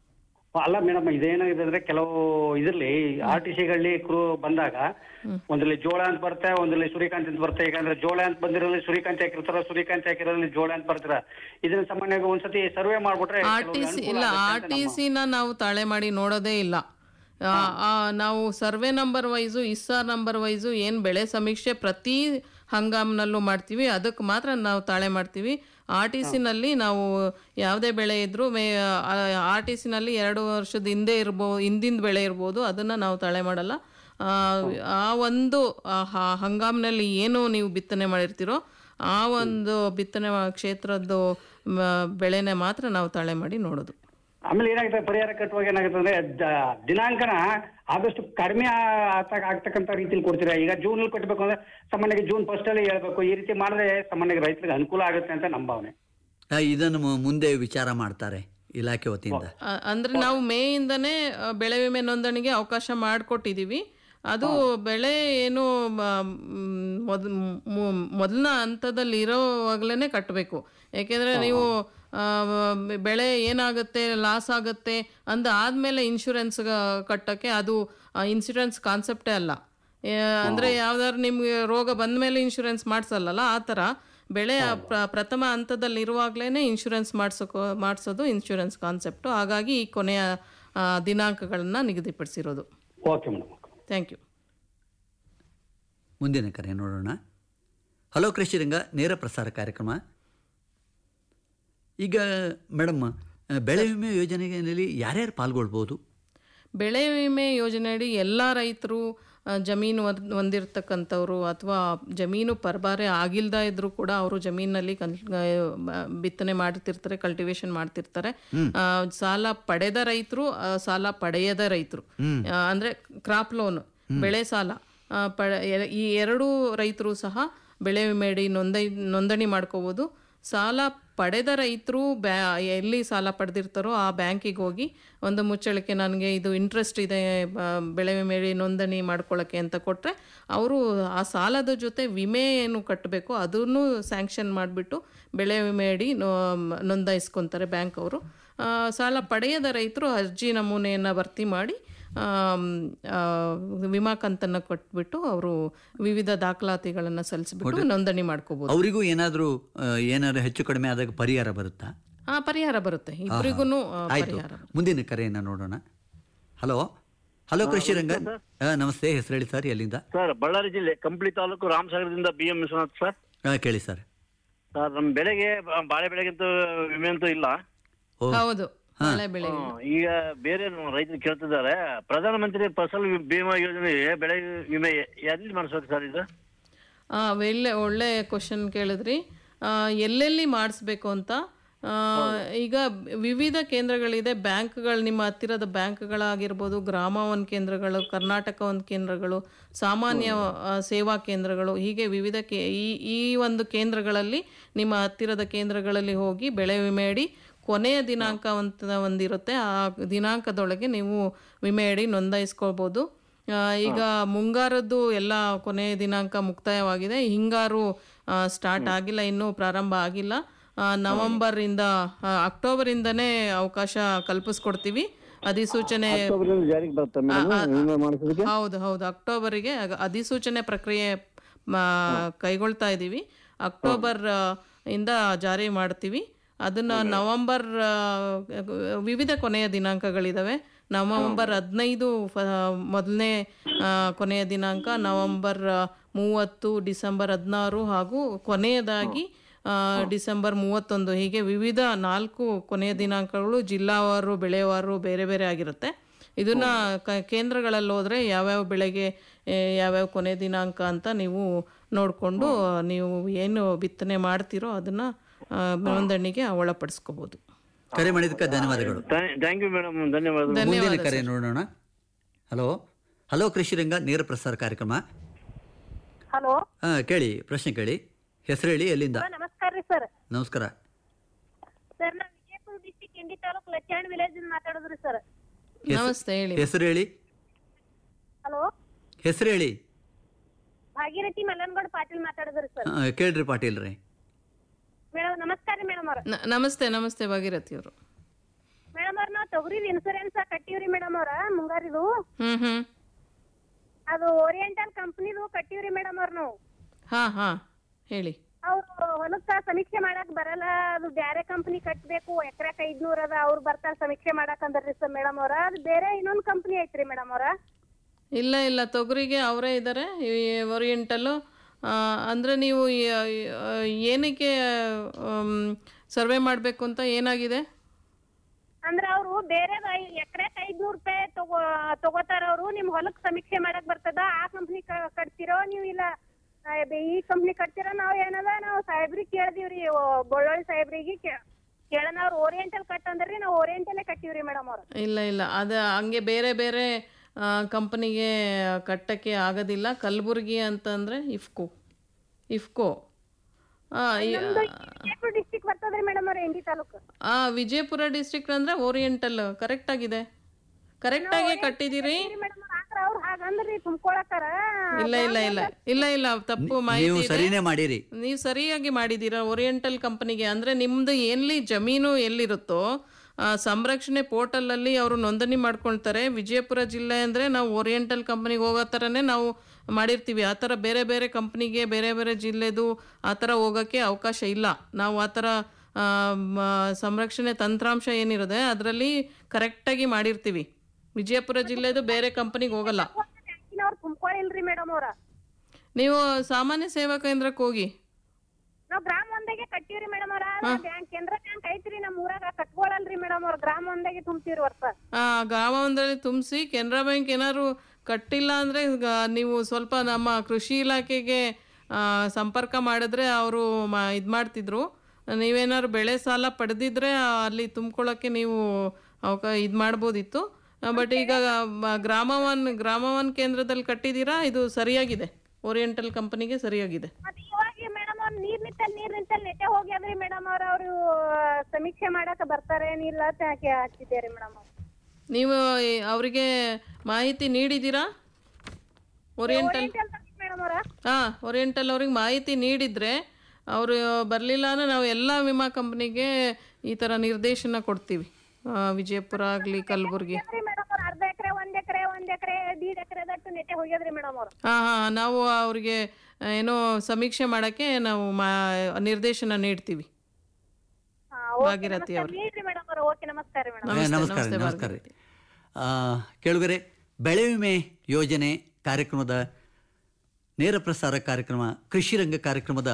ಅಲ್ಲ ಮೇಡಮ್ ಇದೇನಾಗಿದೆ ಅಂದ್ರೆ ಕೆಲವು ಇದ್ರಲ್ಲಿ ಆರ್ ಟಿ ಸಿಗಳಲ್ಲಿ ಕ್ರೂ ಬಂದಾಗ ಒಂದ್ರಲ್ಲಿ ಜೋಳ ಅಂತ ಬರುತ್ತೆ ಒಂದ್ರಲ್ಲಿ ಸೂರ್ಯಕಾಂತ್ ಅಂತ ಬರುತ್ತೆ ಈಗ ಅಂದ್ರೆ ಜೋಳ ಅಂತ ಬಂದಿರೋದ್ರಲ್ಲಿ ಸೂರ್ಯಕಾಂತಿ ಹಾಕಿರ್ತಾರ ಸೂರ್ಯಕಾಂತಿ ಹಾಕಿರೋದ್ರಲ್ಲಿ ಜೋಳ ಅಂತ ಬರ್ತಾರ ಇದನ್ನ ಸಾಮಾನ್ಯವಾಗಿ ಒಂದ್ಸತಿ ಸರ್ವೆ ಮಾಡ್ಬಿಟ್ರೆ ಆರ್ ಟಿ ಕೆಲವ್ರಿಗೆ ಸಿ ಅನುಕೂಲ ಇಲ್ಲ ಆಗುತ್ತೆ ಆರ್ ಅಂತ ಟಿ ನಮ್ಮ- ಸಿನ ನಾವು ತಾಳೆ ಮಾಡಿ ನೋಡೋದೇ ಇಲ್ಲ ಆ, ಆ, ನಾವು ಸರ್ವೆ ನಂಬರ್ ವೈಸು ಇಸ್ಸಾರ್ ನಂಬರ್ ವೈಸು ಏನು ಬೆಳೆ ಸಮೀಕ್ಷೆ ಪ್ರತಿ ಹಂಗಾಮ್ನಲ್ಲೂ ಮಾಡ್ತೀವಿ ಅದಕ್ಕೆ ಮಾತ್ರ ನಾವು ತಾಳೆ ಮಾಡ್ತೀವಿ ಆರ್ ಟಿ ಸಿನಲ್ಲಿ ನಾವು ಯಾವುದೇ ಬೆಳೆ ಇದ್ರೂ ಮೇ ಆರ್ ಟಿ ಸಿನಲ್ಲಿ ಎರಡು ವರ್ಷದ ಹಿಂದೆ ಇರ್ಬೋದು ಹಿಂದಿನ ಬೆಳೆ ಇರ್ಬೋದು ಅದನ್ನು ನಾವು ತಾಳೆ ಮಾಡಲ್ಲ ಆ, ಆ ಒಂದು ಆ, ಹ- ಹಂಗಾಮ್ನಲ್ಲಿ ಏನು ನೀವು ಬಿತ್ತನೆ ಮಾಡಿರ್ತೀರೋ ಆ ಒಂದು ಬಿತ್ತನೆ ಮಾ- ಕ್ಷೇತ್ರದ್ದು ಮ, ಬೆಳೆನೇ ಮಾತ್ರ ನಾವು ತಾಳೆ ಮಾಡಿ ನೋಡೋದು ಆಮೇಲೆ ಏನಾಗುತ್ತೆ ಪರಿಹಾರ ಕಟ್ಟುವಾಗ ಏನಾಗುತ್ತೆ ಅಂದ್ರೆ ದ- ದಿನಾಂಕನ ಆದಷ್ಟು ಕಡಿಮೆ ಆಗ್ತಕ್ಕ ಆಗ್ತಕ್ಕಂಥ ರೀತಿಲಿ ಕೊಡ್ತೀರಾ ಈಗ ಜೂನ್ ಅಲ್ಲಿ ಕಟ್ಟಬೇಕು ಅಂದ್ರೆ ಸಾಮಾನ್ಯವಾಗಿ ಜೂನ್ ಫಸ್ಟ್ ಅಲ್ಲಿ ಹೇಳ್ಬೇಕು ಈ ರೀತಿ ಮಾಡಿದ್ರೆ ಸಾಮಾನ್ಯವಾಗಿ ರೈತರಿಗೆ ಅನುಕೂಲ ಆಗುತ್ತೆ ಅಂತ ನಮ್ಮ ಭಾವನೆ ಆ, ಇದನ್ನು ಮು- ಮುಂದೆ ವಿಚಾರ ಮಾಡ್ತಾರೆ ಇಲಾಖೆ ವತಿಯಿಂದ ಅ- ಅಂದ್ರೆ ನಾವು ಮೇಯಿಂದನೇ ಅ, ಬೆಳೆ ವಿಮೆ ನೋಂದಣಿಗೆ ಅವಕಾಶ ಮಾಡಿಕೊಟ್ಟಿದ್ದೀವಿ ಅದು ಬೆಳೆ ಏನು ಮೊದ್ ಮೊದಲನ ಹಂತದಲ್ಲಿ ಇರೋವಾಗಲೇ ಕಟ್ಟಬೇಕು ಯಾಕೆಂದರೆ ನೀವು ಆ, ಬೆಳೆ ಏನಾಗುತ್ತೆ ಲಾಸ್ ಆಗುತ್ತೆ ಅಂದ ಆದಮೇಲೆ ಇನ್ಶೂರೆನ್ಸ್ ಕಟ್ಟೋಕ್ಕೆ ಅದು ಇನ್ಶೂರೆನ್ಸ್ ಕಾನ್ಸೆಪ್ಟೇ ಅಲ್ಲ ಏ, ಅಂದ್ರೆ ಯಾವ್ದಾದ್ರು ನಿಮ್ಗೆ ರೋಗ ಬಂದ ಮೇಲೆ ಇನ್ಶೂರೆನ್ಸ್ ಮಾಡಿಸಲ್ಲ ಆ ಥರ ಬೆಳೆ ಪ್ರ- ಪ್ರಥಮ ಹಂತದಲ್ಲಿ ಇರುವಾಗಲೇ ಇನ್ಶೂರೆನ್ಸ್ ಮಾಡಿಸೋಕೋ ಮಾಡಿಸೋದು ಇನ್ಶೂರೆನ್ಸ್ ಕಾನ್ಸೆಪ್ಟು ಹಾಗಾಗಿ ಈ ಕೊನೆಯ ಆ, ದಿನಾಂಕಗಳನ್ನ ನಿಗದಿಪಡಿಸಿರೋದು ಓಕೆ ಮೇಡಮ್ ಥ್ಯಾಂಕ್ ಯು ಮುಂದಿನ ಕರೆ ನೋಡೋಣ ಹಲೋ ಕೃಷಿರಂಗ ನೇರ ಪ್ರಸಾರ ಕಾರ್ಯಕ್ರಮ ಈಗ ಮೇಡಮ್ ಆ, ಬೆಳೆ ವಿಮೆ ಯೋಜನೆಯಲ್ಲಿ ಯಾರ್ಯಾರು ಪಾಲ್ಗೊಳ್ಬೋದು ಬೆಳೆ ವಿಮೆ ಯೋಜನೆಯಡಿ ಎಲ್ಲ ರೈತರು ಆ, ಜಮೀನು ಹೊಂದ್- ಹೊಂದಿರ್ತಕ್ಕಂಥವ್ರು ಅಥವಾ ಜಮೀನು ಪರಬಾರೆ ಆಗಿಲ್ದ ಇದ್ರೂ ಕೂಡ ಅವರು ಜಮೀನಲ್ಲಿ ಕನ್ ಆ, ಬ- ಬಿತ್ತನೆ ಮಾಡ್ತಿರ್ತಾರೆ ಕಲ್ಟಿವೇಶನ್ ಮಾಡ್ತಿರ್ತಾರೆ ಆ, ಸಾಲ ಪಡೆದ ರೈತರು ಆ, ಸಾಲ ಪಡೆಯದ ರೈತರು ಆ, ಅಂದ್ರೆ ಕ್ರಾಪ್ ಲೋನ್ ಬೆಳೆ ಸಾಲ ಆ, ಪಡೆ ಎ- ಈ ಎರಡೂ ರೈತರು ಸಹ ಬೆಳೆ ವಿಮೆಯಡಿ ನೋಂದಣಿ ನೋಂದಣಿ ಮಾಡ್ಕೋಬೋದು ಸಾಲ ಪಡೆದ ರೈತರು ಬ್ಯಾ ಎಲ್ಲಿ ಸಾಲ ಪಡೆದಿರ್ತಾರೋ ಆ ಬ್ಯಾಂಕಿಗೆ ಹೋಗಿ ಒಂದು ಮುಚ್ಚಳಿಕೆ ನನಗೆ ಇದು ಇಂಟ್ರೆಸ್ಟ್ ಇದೆ ಬ- ಬೆಳೆ ವಿಮೆ ನೋಂದಣಿ ಮಾಡ್ಕೊಳ್ಳೋಕ್ಕೆ ಅಂತ ಕೊಟ್ಟರೆ ಅವರು ಆ ಸಾಲದ ಜೊತೆ ವಿಮೆ ಏನು ಕಟ್ಟಬೇಕು ಅದನ್ನು ಸ್ಯಾಂಕ್ಷನ್ ಮಾಡಿಬಿಟ್ಟು ಬೆಳೆ ವಿಮೆ ಅಡಿ ನೋ ನೋಂದಾಯಿಸ್ಕೊತಾರೆ ಬ್ಯಾಂಕ್ ಅವರು ಆ, ಸಾಲ ಪಡೆಯದ ರೈತರು ಅರ್ಜಿ ನಮೂನೆಯನ್ನು ಭರ್ತಿ ಮಾಡಿ ಆಮ್, ಆ, ವಿಮಾ ಕಂತನ್ನು ಕೊಟ್ಬಿಟ್ಟು ಅವರು ವಿವಿಧ ದಾಖಲಾತಿಗಳನ್ನು ಸಲ್ಲಿಸ್ಬಿಟ್ಟು ನೋಂದಣಿ ಮಾಡ್ಕೋಬೋದು ಅವರಿಗೂ ಏನಾದರೂ ಏನಾದ್ರು ಹೆಚ್ಚು ಕಡಿಮೆ ಆದಾಗ ಪರಿಹಾರ ಬರುತ್ತಾ ಆ ಪರಿಹಾರ ಬರುತ್ತೆ ಇಬ್ಬರಿಗೂ ಆಯ್ತು ಪರಿಹಾರ ಮುಂದಿನ ಕರೆಯನ್ನು ನೋಡೋಣ ಹಲೋ ಹಲೋ ಕೃಷಿರಂಗ ಆ, ನಮಸ್ತೆ ಹೆಸರು ಹೇಳಿ ಸರ್ ಎಲ್ಲಿಂದ ಸರ್ ಬಳ್ಳಾರಿ ಜಿಲ್ಲೆ ಕಂಪ್ಲಿ ತಾಲೂಕು ರಾಮಸಾಗರದಿಂದ ಬಿ ಎಂ ವಿಶ್ವನಾಥ್ ಸರ್ ಆ, ಕೇಳಿ ಸರ್ ಸರ್ ನಮ್ಮ ಬೆಳೆಗೆ ಬ- ಬಾಳೆ ಬೆಳೆಗಂತೂ ವಿಮೆ ಅಂತೂ ಇಲ್ಲ ಓ ಹೌದು ಮಳೆ ಬೆಳೆ ಹ್ಮ್, ಈಗ ಬೇರೆ ನಮ್ಮ ರೈತರು ಕೇಳ್ತಿದ್ದಾರೆ ಪ್ರಧಾನಮಂತ್ರಿ ಫಸಲ್ ವಿ- ಬಿಮಾ ಯೋಜನೆ ಬೆಳೆ ವಿಮೆ ಎಲ್ಲಿ ಮಾಡಿಸ್ಬೇಕು ಸರ್ ಇದು ಆ, ಒಳ್ಳೆ ಒಳ್ಳೆ ಕ್ವಶನ್ ಕೇಳಿದ್ರಿ ಆ, ಎಲ್ಲೆಲ್ಲಿ ಮಾಡಿಸ್ಬೇಕು ಅಂತ ಆ, ಈಗ ವಿವಿಧ ಕೇಂದ್ರಗಳಿದೆ ಬ್ಯಾಂಕ್ಗಳು ನಿಮ್ಮ ಹತ್ತಿರದ ಬ್ಯಾಂಕ್ಗಳಾಗಿರ್ಬೋದು ಗ್ರಾಮ ಒಂದು ಕೇಂದ್ರಗಳು ಕರ್ನಾಟಕ ಒಂದು ಕೇಂದ್ರಗಳು ಸಾಮಾನ್ಯ ಆ, ಸೇವಾ ಕೇಂದ್ರಗಳು ಹೀಗೆ ವಿವಿಧ ಕೇ ಈ ಈ ಒಂದು ಕೇಂದ್ರಗಳಲ್ಲಿ ನಿಮ್ಮ ಹತ್ತಿರದ ಕೇಂದ್ರಗಳಲ್ಲಿ ಹೋಗಿ ಬೆಳೆ ವಿಮೆ ಅಡಿ ಕೊನೆಯ ದಿನಾಂಕ ಅಂತ ಒಂದಿರುತ್ತೆ ಆ ದಿನಾಂಕದೊಳಗೆ ನೀವು ವಿಮೆ ಅಡಿ ನೋಂದಾಯಿಸ್ಕೊಳ್ಬೋದು ಆ, ಈಗ ಮುಂಗಾರದ್ದು ಎಲ್ಲ ಕೊನೆಯ ದಿನಾಂಕ ಮುಕ್ತಾಯವಾಗಿದೆ ಹಿಂಗಾರು ಸ್ಟಾರ್ಟ್ ಆಗಿಲ್ಲ ಇನ್ನೂ ಪ್ರಾರಂಭ ಆಗಿಲ್ಲ ಆ, ನವೆಂಬರಿಂದ ಆ, ಅಕ್ಟೋಬರಿಂದನೇ ಅವಕಾಶ ಕಲ್ಪಿಸ್ಕೊಡ್ತೀವಿ ಅಧಿಸೂಚನೆ ಜಾರಿಗೆ ಬರುತ್ತೆ ವಿಮೆ ಮಾಡಿಸೋದಕ್ಕೆ ಹೌದು ಹೌದು ಅಕ್ಟೋಬರಿಗೆ ಅಗ- ಅಧಿಸೂಚನೆ ಪ್ರಕ್ರಿಯೆ ಮ- ಕೈಗೊಳ್ತಾ ಇದ್ದೀವಿ ಅಕ್ಟೋಬರ್ ಆ, ಇಂದ ಜಾರಿ ಮಾಡ್ತೀವಿ ಅದನ್ನು ನವಂಬರ್ ಆ, ವಿವಿಧ ಕೊನೆಯ ದಿನಾಂಕಗಳಿದ್ದಾವೆ ನವಂಬರ್ ಹದಿನೈದು ಫ ಮೊದಲನೇ ಕೊನೆಯ ದಿನಾಂಕ ನವಂಬರ್ ಆ, ಮೂವತ್ತು ಡಿಸೆಂಬರ್ ಹದಿನಾರು ಹಾಗೂ ಕೊನೆಯದಾಗಿ ಆ, ಡಿಸೆಂಬರ್ ಮೂವತ್ತೊಂದು ಹೀಗೆ ವಿವಿಧ ನಾಲ್ಕು ಕೊನೆಯ ದಿನಾಂಕಗಳು ಜಿಲ್ಲಾವಾರು ಬೆಳೆವಾರು ಬೇರೆ ಬೇರೆ ಆಗಿರುತ್ತೆ ಇದನ್ನ ಕ ಕೇಂದ್ರಗಳಲ್ಲಿ ಹೋದರೆ ಯಾವ್ಯಾವ ಬೆಳೆಗೆ ಏ, ಯಾವ್ಯಾವ ಕೊನೆ ದಿನಾಂಕ ಅಂತ ನೀವು ನೋಡಿಕೊಂಡು ನೀವು ಏನು ಬಿತ್ತನೆ ಮಾಡ್ತೀರೋ ಅದನ್ನು ನೋಂದಣಿಗೆ ಒಳಪಡಿಸ್ಕೋಬೋದು ಕರೆ ಮಾಡಿದ್ದಕ್ಕೆ ಧನ್ಯವಾದಗಳು ಥ್ಯಾಂಕ್ ಯು ಮೇಡಮ್ ಧನ್ಯವಾದ ಮುಂದಿನ ಕರೆ ನೋಡೋಣ ಹಲೋ ಹಲೋ ಕೃಷಿರಂಗ ನೇರ ಪ್ರಸಾರ ಕಾರ್ಯಕ್ರಮ ಹಲೋ ಹಾಂ ಕೇಳಿ ಪ್ರಶ್ನೆ ಕೇಳಿ ಹೆಸರು ಹೇಳಿ ಎಲ್ಲಿಂದ ನಮಸ್ಕಾರ ರೀ ಸರ್ ನಮಸ್ಕಾರ ಸರ್ ನಾ ವಿಜಯಪುರ ಡಿಸ್ಟಿಕ್ ಇಂಡಿ ತಾಲೂಕ್ ಲಚ್ಚಾಣ್ ವಿಲೇಜ್ ಇಂದ ಮಾತಾಡೋದ್ರಿ ಸರ್ ಹೆಸ್- ನಮಸ್ತೆ ಹೇಳಿ ಹೆಸರು ಹೇಳಿ ಹಲೋ ಹೆಸರು ಹೇಳಿ ಭಾಗೀರಥಿ ಮಲ್ಲನಗೌಡ ಪಾಟೀಲ್ ಮಾತಾಡೋದ್ರಿ ಸರ್ ಆ, ಕೇಳ್ರಿ ಪಾಟೀಲ್ ರೀ ಮೇಡಮ್ ನಮಸ್ಕಾರ ರೀ ಮೇಡಮ್ ಅವ್ರ ನ- ನಮಸ್ತೆ ನಮಸ್ತೆ ಭಾಗೀರಥಿ ಅವರು ಮೇಡಮ್ ಅವ್ರ ನಾವ್ ತೊಗರಿದ್ ಇನ್ಸೂರೆನ್ಸ್ ಕಟ್ಟಿವ್ರಿ ಮೇಡಮ್ ಅವ್ರ ಮುಂಗಾರಿದು ಹ್ಞೂ ಹ್ಞೂ ಅದು ಓರಿಯೆಂಟಲ್ ಕಂಪ್ನಿದು ಕಟ್ಟಿವ್ರಿ ಮೇಡಮ್ ಅವ್ರ ನಾವು ಹಾಂ ಹಾಂ ಹೇಳಿ ಅವ್ರು ಹೊಲಕ್ಕ ಸಮೀಕ್ಷೆ ಮಾಡಕ್ ಬರಲ್ಲ ಅದು ಬ್ಯಾರೆ ಕಂಪ್ನಿ ಕಟ್ಬೇಕು ಎಕರೆಕ್ ಐದ್ನೂರ ಅದ ಅವ್ರು ಬರ್ತಾರ ಸಮೀಕ್ಷೆ ಮಾಡಕ್ ಅಂದ್ರಿ ಸರ್ ಮೇಡಮ್ ಅವ್ರ ಅದು ಬೇರೆ ಇನ್ನೊಂದ್ ಕಂಪ್ನಿ ಐತ್ರಿ ಮೇಡಮ್ ಅವ್ರ ಇಲ್ಲ ಇಲ್ಲ ತೊಗರಿಗೆ ಅವರೇ ಇದ್ದಾರೆ ಓರಿಯೆಂಟಲ್ಲು ಅಂದರೆ ನೀವು ಯ- ಯ- ಏನಕ್ಕೆ ಸರ್ವೆ ಮಾಡಬೇಕು ಅಂತ ಏನಾಗಿದೆ ಅಂದ್ರ ಅವ್ರು ಬೇರೆ ಎಕರೆಕ್ ಐದ್ನೂರ್ ರೂಪಾಯಿ ತಗೋ ತಗೋತಾರ ಅವ್ರು ನಿಮ್ ಹೊಲಕ್ ಸಮೀಕ್ಷೆ ಮಾಡಕ್ ಬರ್ತದ ಆ ಕಂಪ್ನಿ ಕಟ್ತಿರೋ ನೀವ್ ಇಲ್ಲ ಆ, ಬೆ- ಈ ಕಂಪ್ನಿ ಕಟ್ತಿರೋ ನಾವ್ ಏನದ ನಾವ್ ಸಾಹೇಬ್ರಿಗೆ ಕೇಳ್ದಿವ್ರಿ ಬಳ್ಳೊಳ್ಳಿ ಸಾಹೇಬ್ರಿಗೆ ಕೇಳನ ಅವ್ರು ಓರಿಯೆಂಟಲ್ ಕಟ್ ಅಂದ್ರಿ ನಾವ್ ಓರಿಯೆಂಟಲ್ಲೇ ಕಟ್ಟಿವ್ರಿ ಮೇಡಮ್ ಅವ್ರು ಇಲ್ಲ ಇಲ್ಲ ಅದು ಹಂಗೆ ಬೇರೆ ಬೇರೆ ಕಂಪನಿಗೆ ಕಟ್ಟಕ್ಕೆ ಆಗೋದಿಲ್ಲ ಕಲಬುರ್ಗಿ ಅಂತಂದರೆ ಇಫ್ಕೋ ಇಫ್ಕೋ ವಿಜಯಪುರ ಡಿಸ್ಟಿಕ್ ಬರ್ತದ್ರಿ ಮೇಡಮ್ ಅವ್ರ ಎಂಡಿ ತಾಲೂಕು ಆ ವಿಜಯಪುರ ಡಿಸ್ಟ್ರಿಕ್ಟ್ ಅಂದರೆ ಓರಿಯೆಂಟಲ್ ಕರೆಕ್ಟ್ ಆಗಿದೆ ಕರೆಕ್ಟಾಗಿ ಕಟ್ಟಿದ್ದೀರಿ ಮೇಡಮ್ ಆದ್ರ ಅವ್ರು ಹಾಗಂದ್ರಿ ತುಂಬ್ಕೊಳತ್ತಾರ ಇಲ್ಲ ಇಲ್ಲ ಇಲ್ಲ ಇಲ್ಲ ಇಲ್ಲ ತಪ್ಪು ನೀವು ಮಾಹಿತಿ ಇದೆ. ಸರಿನೇ ಮಾಡಿರಿ ನೀವು ಸರಿಯಾಗಿ ಮಾಡಿದ್ದೀರಾ ಓರಿಯೆಂಟಲ್ ಕಂಪನಿಗೆ ಅಂದರೆ ನಿಮ್ಮದು ಎಲ್ಲಿ ಜಮೀನು ಎಲ್ಲಿರುತ್ತೋ ಆ, ಸಂರಕ್ಷಣೆ ಪೋರ್ಟಲಲ್ಲಿ ಅವರು ನೋಂದಣಿ ಮಾಡ್ಕೊಳ್ತಾರೆ ವಿಜಯಪುರ ಜಿಲ್ಲೆ ಅಂದರೆ ನಾವು ಓರಿಯೆಂಟಲ್ ಕಂಪನಿಗೆ ಹೋಗೋ ಥರನೇ ನಾವು ಮಾಡಿರ್ತೀವಿ ಆ ಥರ ಬೇರೆ ಬೇರೆ ಕಂಪ್ನಿಗೆ ಬೇರೆ ಬೇರೆ ಜಿಲ್ಲೆದು ಆ ಥರ ಹೋಗೋಕ್ಕೆ ಅವಕಾಶ ಇಲ್ಲ ನಾವು ಆ ಥರ ಆ, ಮ- ಸಂರಕ್ಷಣೆ ತಂತ್ರಾಂಶ ಏನಿರುತ್ತೆ ಅದರಲ್ಲಿ ಕರೆಕ್ಟಾಗಿ ಮಾಡಿರ್ತೀವಿ ವಿಜಯಪುರ ಜಿಲ್ಲೆದು ಬೇರೆ ಕಂಪನಿಗೆ ಹೋಗಲ್ಲ ಬ್ಯಾಂಕಿನವ್ರು ತುಂಬ್ಕೊಳಿಲ್ರಿ ಮೇಡಮ್ ಅವ್ರ ನೀವು ಸಾಮಾನ್ಯ ಸೇವಾ ಕೇಂದ್ರಕ್ಕೆ ಹೋಗಿ ನಾವ್ ಗ್ರಾಮ ಒಂದಾಗೆ ಕಟ್ಟಿವ್ರಿ ಮೇಡಮ್ ಅವ್ರ ಬ್ಯಾಂಕ್ ಕೇಂದ್ರ ಬ್ಯಾಂಕ್ ಐತ್ರಿ ನಮ್ ಊರಾಗ ಕಟ್ಕೊಳಲ್ರಿ ಮೇಡಮ್ ಅವ್ರ ಗ್ರಾಮ ಒಂದಾಗೆ ತುಂಬ್ತೀವ್ರಿ ವರ್ಷ ಆ, ಗ್ರಾಮ ಒಂದರಲ್ಲಿ ತುಂಬಿಸಿ ಕೆನರಾ ಬ್ಯಾಂಕ್ ಏನಾದ್ರು ಕಟ್ಟಿಲ್ಲ ಅಂದರೆ ನೀವು ಸ್ವಲ್ಪ ನಮ್ಮ ಕೃಷಿ ಇಲಾಖೆಗೆ ಆ, ಸಂಪರ್ಕ ಮಾಡಿದ್ರೆ ಅವರು ಮಾ ಇದು ಮಾಡ್ತಿದ್ರು ನೀವೇನಾದ್ರು ಬೆಳೆ ಸಾಲ ಪಡೆದಿದ್ರೆ ಅಲ್ಲಿ ತುಂಬ್ಕೊಳ್ಳೋಕ್ಕೆ ನೀವು ಅವಕ ಇದು ಮಾಡ್ಬೋದಿತ್ತು ಬಟ್ ಈಗ ಮ- ಗ್ರಾಮ ಒನ್ ಗ್ರಾಮ ಒನ್ ಕೇಂದ್ರದಲ್ಲಿ ಕಟ್ಟಿದ್ದೀರಾ ಇದು ಸರಿಯಾಗಿದೆ ಓರಿಯೆಂಟಲ್ ಕಂಪನಿಗೆ ಸರಿಯಾಗಿದೆ ಮತ್ತೆ ಇವಾಗ ಮೇಡಮ್ ಅವ್ರ ನೀರ್ ನಿಂತಲ್ ನೀರ್ ನಿಂತಲ್ ನೆಟ್ಟೆ ಹೋಗ್ಯಾದ್ರಿ ಮೇಡಮ್ ಅವ್ರ ಅವ್ರು ಸಮೀಕ್ಷೆ ಮಾಡಕ್ ಬರ್ತಾರೆ ಏನಿಲ್ಲ ಅಂತ ಹಾಕಿ ಹಾಕಿದ್ದೇರಿ ಮೇಡಮ್ ಅವ್ರು ನೀವು ಈ- ಅವರಿಗೆ ಮಾಹಿತಿ ನೀಡಿದ್ದೀರಾ ಓರಿಯೆಂಟಲ್ ಮೇಡಮ್ ಅವ್ರ ಹಾಂ ಓರಿಯೆಂಟಲ್ ಅವ್ರಿಗೆ ಮಾಹಿತಿ ನೀಡಿದರೆ ಅವರು ಬರಲಿಲ್ಲ ಅಂದ್ರೆ ನಾವು ಎಲ್ಲ ವಿಮಾ ಕಂಪ್ನಿಗೆ ಈ ಥರ ನಿರ್ದೇಶನ ಕೊಡ್ತೀವಿ ಆ, ವಿಜಯಪುರ ಆಗಲಿ ಕಲಬುರ್ಗಿ ಮೇಡಮ್ ಅವ್ರ ಅರ್ಧ ಎಕರೆ ಒಂದ್ ಎಕರೆ ಒಂದ್ ಎಕರೆ ದೀಡ್ ಎಕರೆ ದಟ್ಟು ನೆಟ್ಟೆ ಹೋಗ್ಯಾದ್ರಿ ಮೇಡಮ್ ಅವ್ರು ಹಾಂ ಹಾಂ ನಾವು ಅವರಿಗೆ ಏನೋ ಸಮೀಕ್ಷೆ ಮಾಡೋಕ್ಕೆ ನಾವು ಮಾ ನಿರ್ದೇಶನ ನೀಡ್ತೀವಿ ಭಾಗೀರಥಿ ಅವರು ನೀಡ್ರಿ ಮೇಡಮ್ ಅವ್ರ ಓಕೆ ನಮಸ್ಕಾರ ರೀ ಮೇಡಮ್ ಏ, ನಮಸ್ಕಾರ ರೀ, ನಮಸ್ಕಾರ ರೀ ಆ, ಕೇಳುಗರೆ ಬೆಳೆ ವಿಮೆ ಯೋಜನೆ ಕಾರ್ಯಕ್ರಮದ ನೇರ ಪ್ರಸಾರ ಕಾರ್ಯಕ್ರಮ ಕೃಷಿ ರಂಗ ಕಾರ್ಯಕ್ರಮದ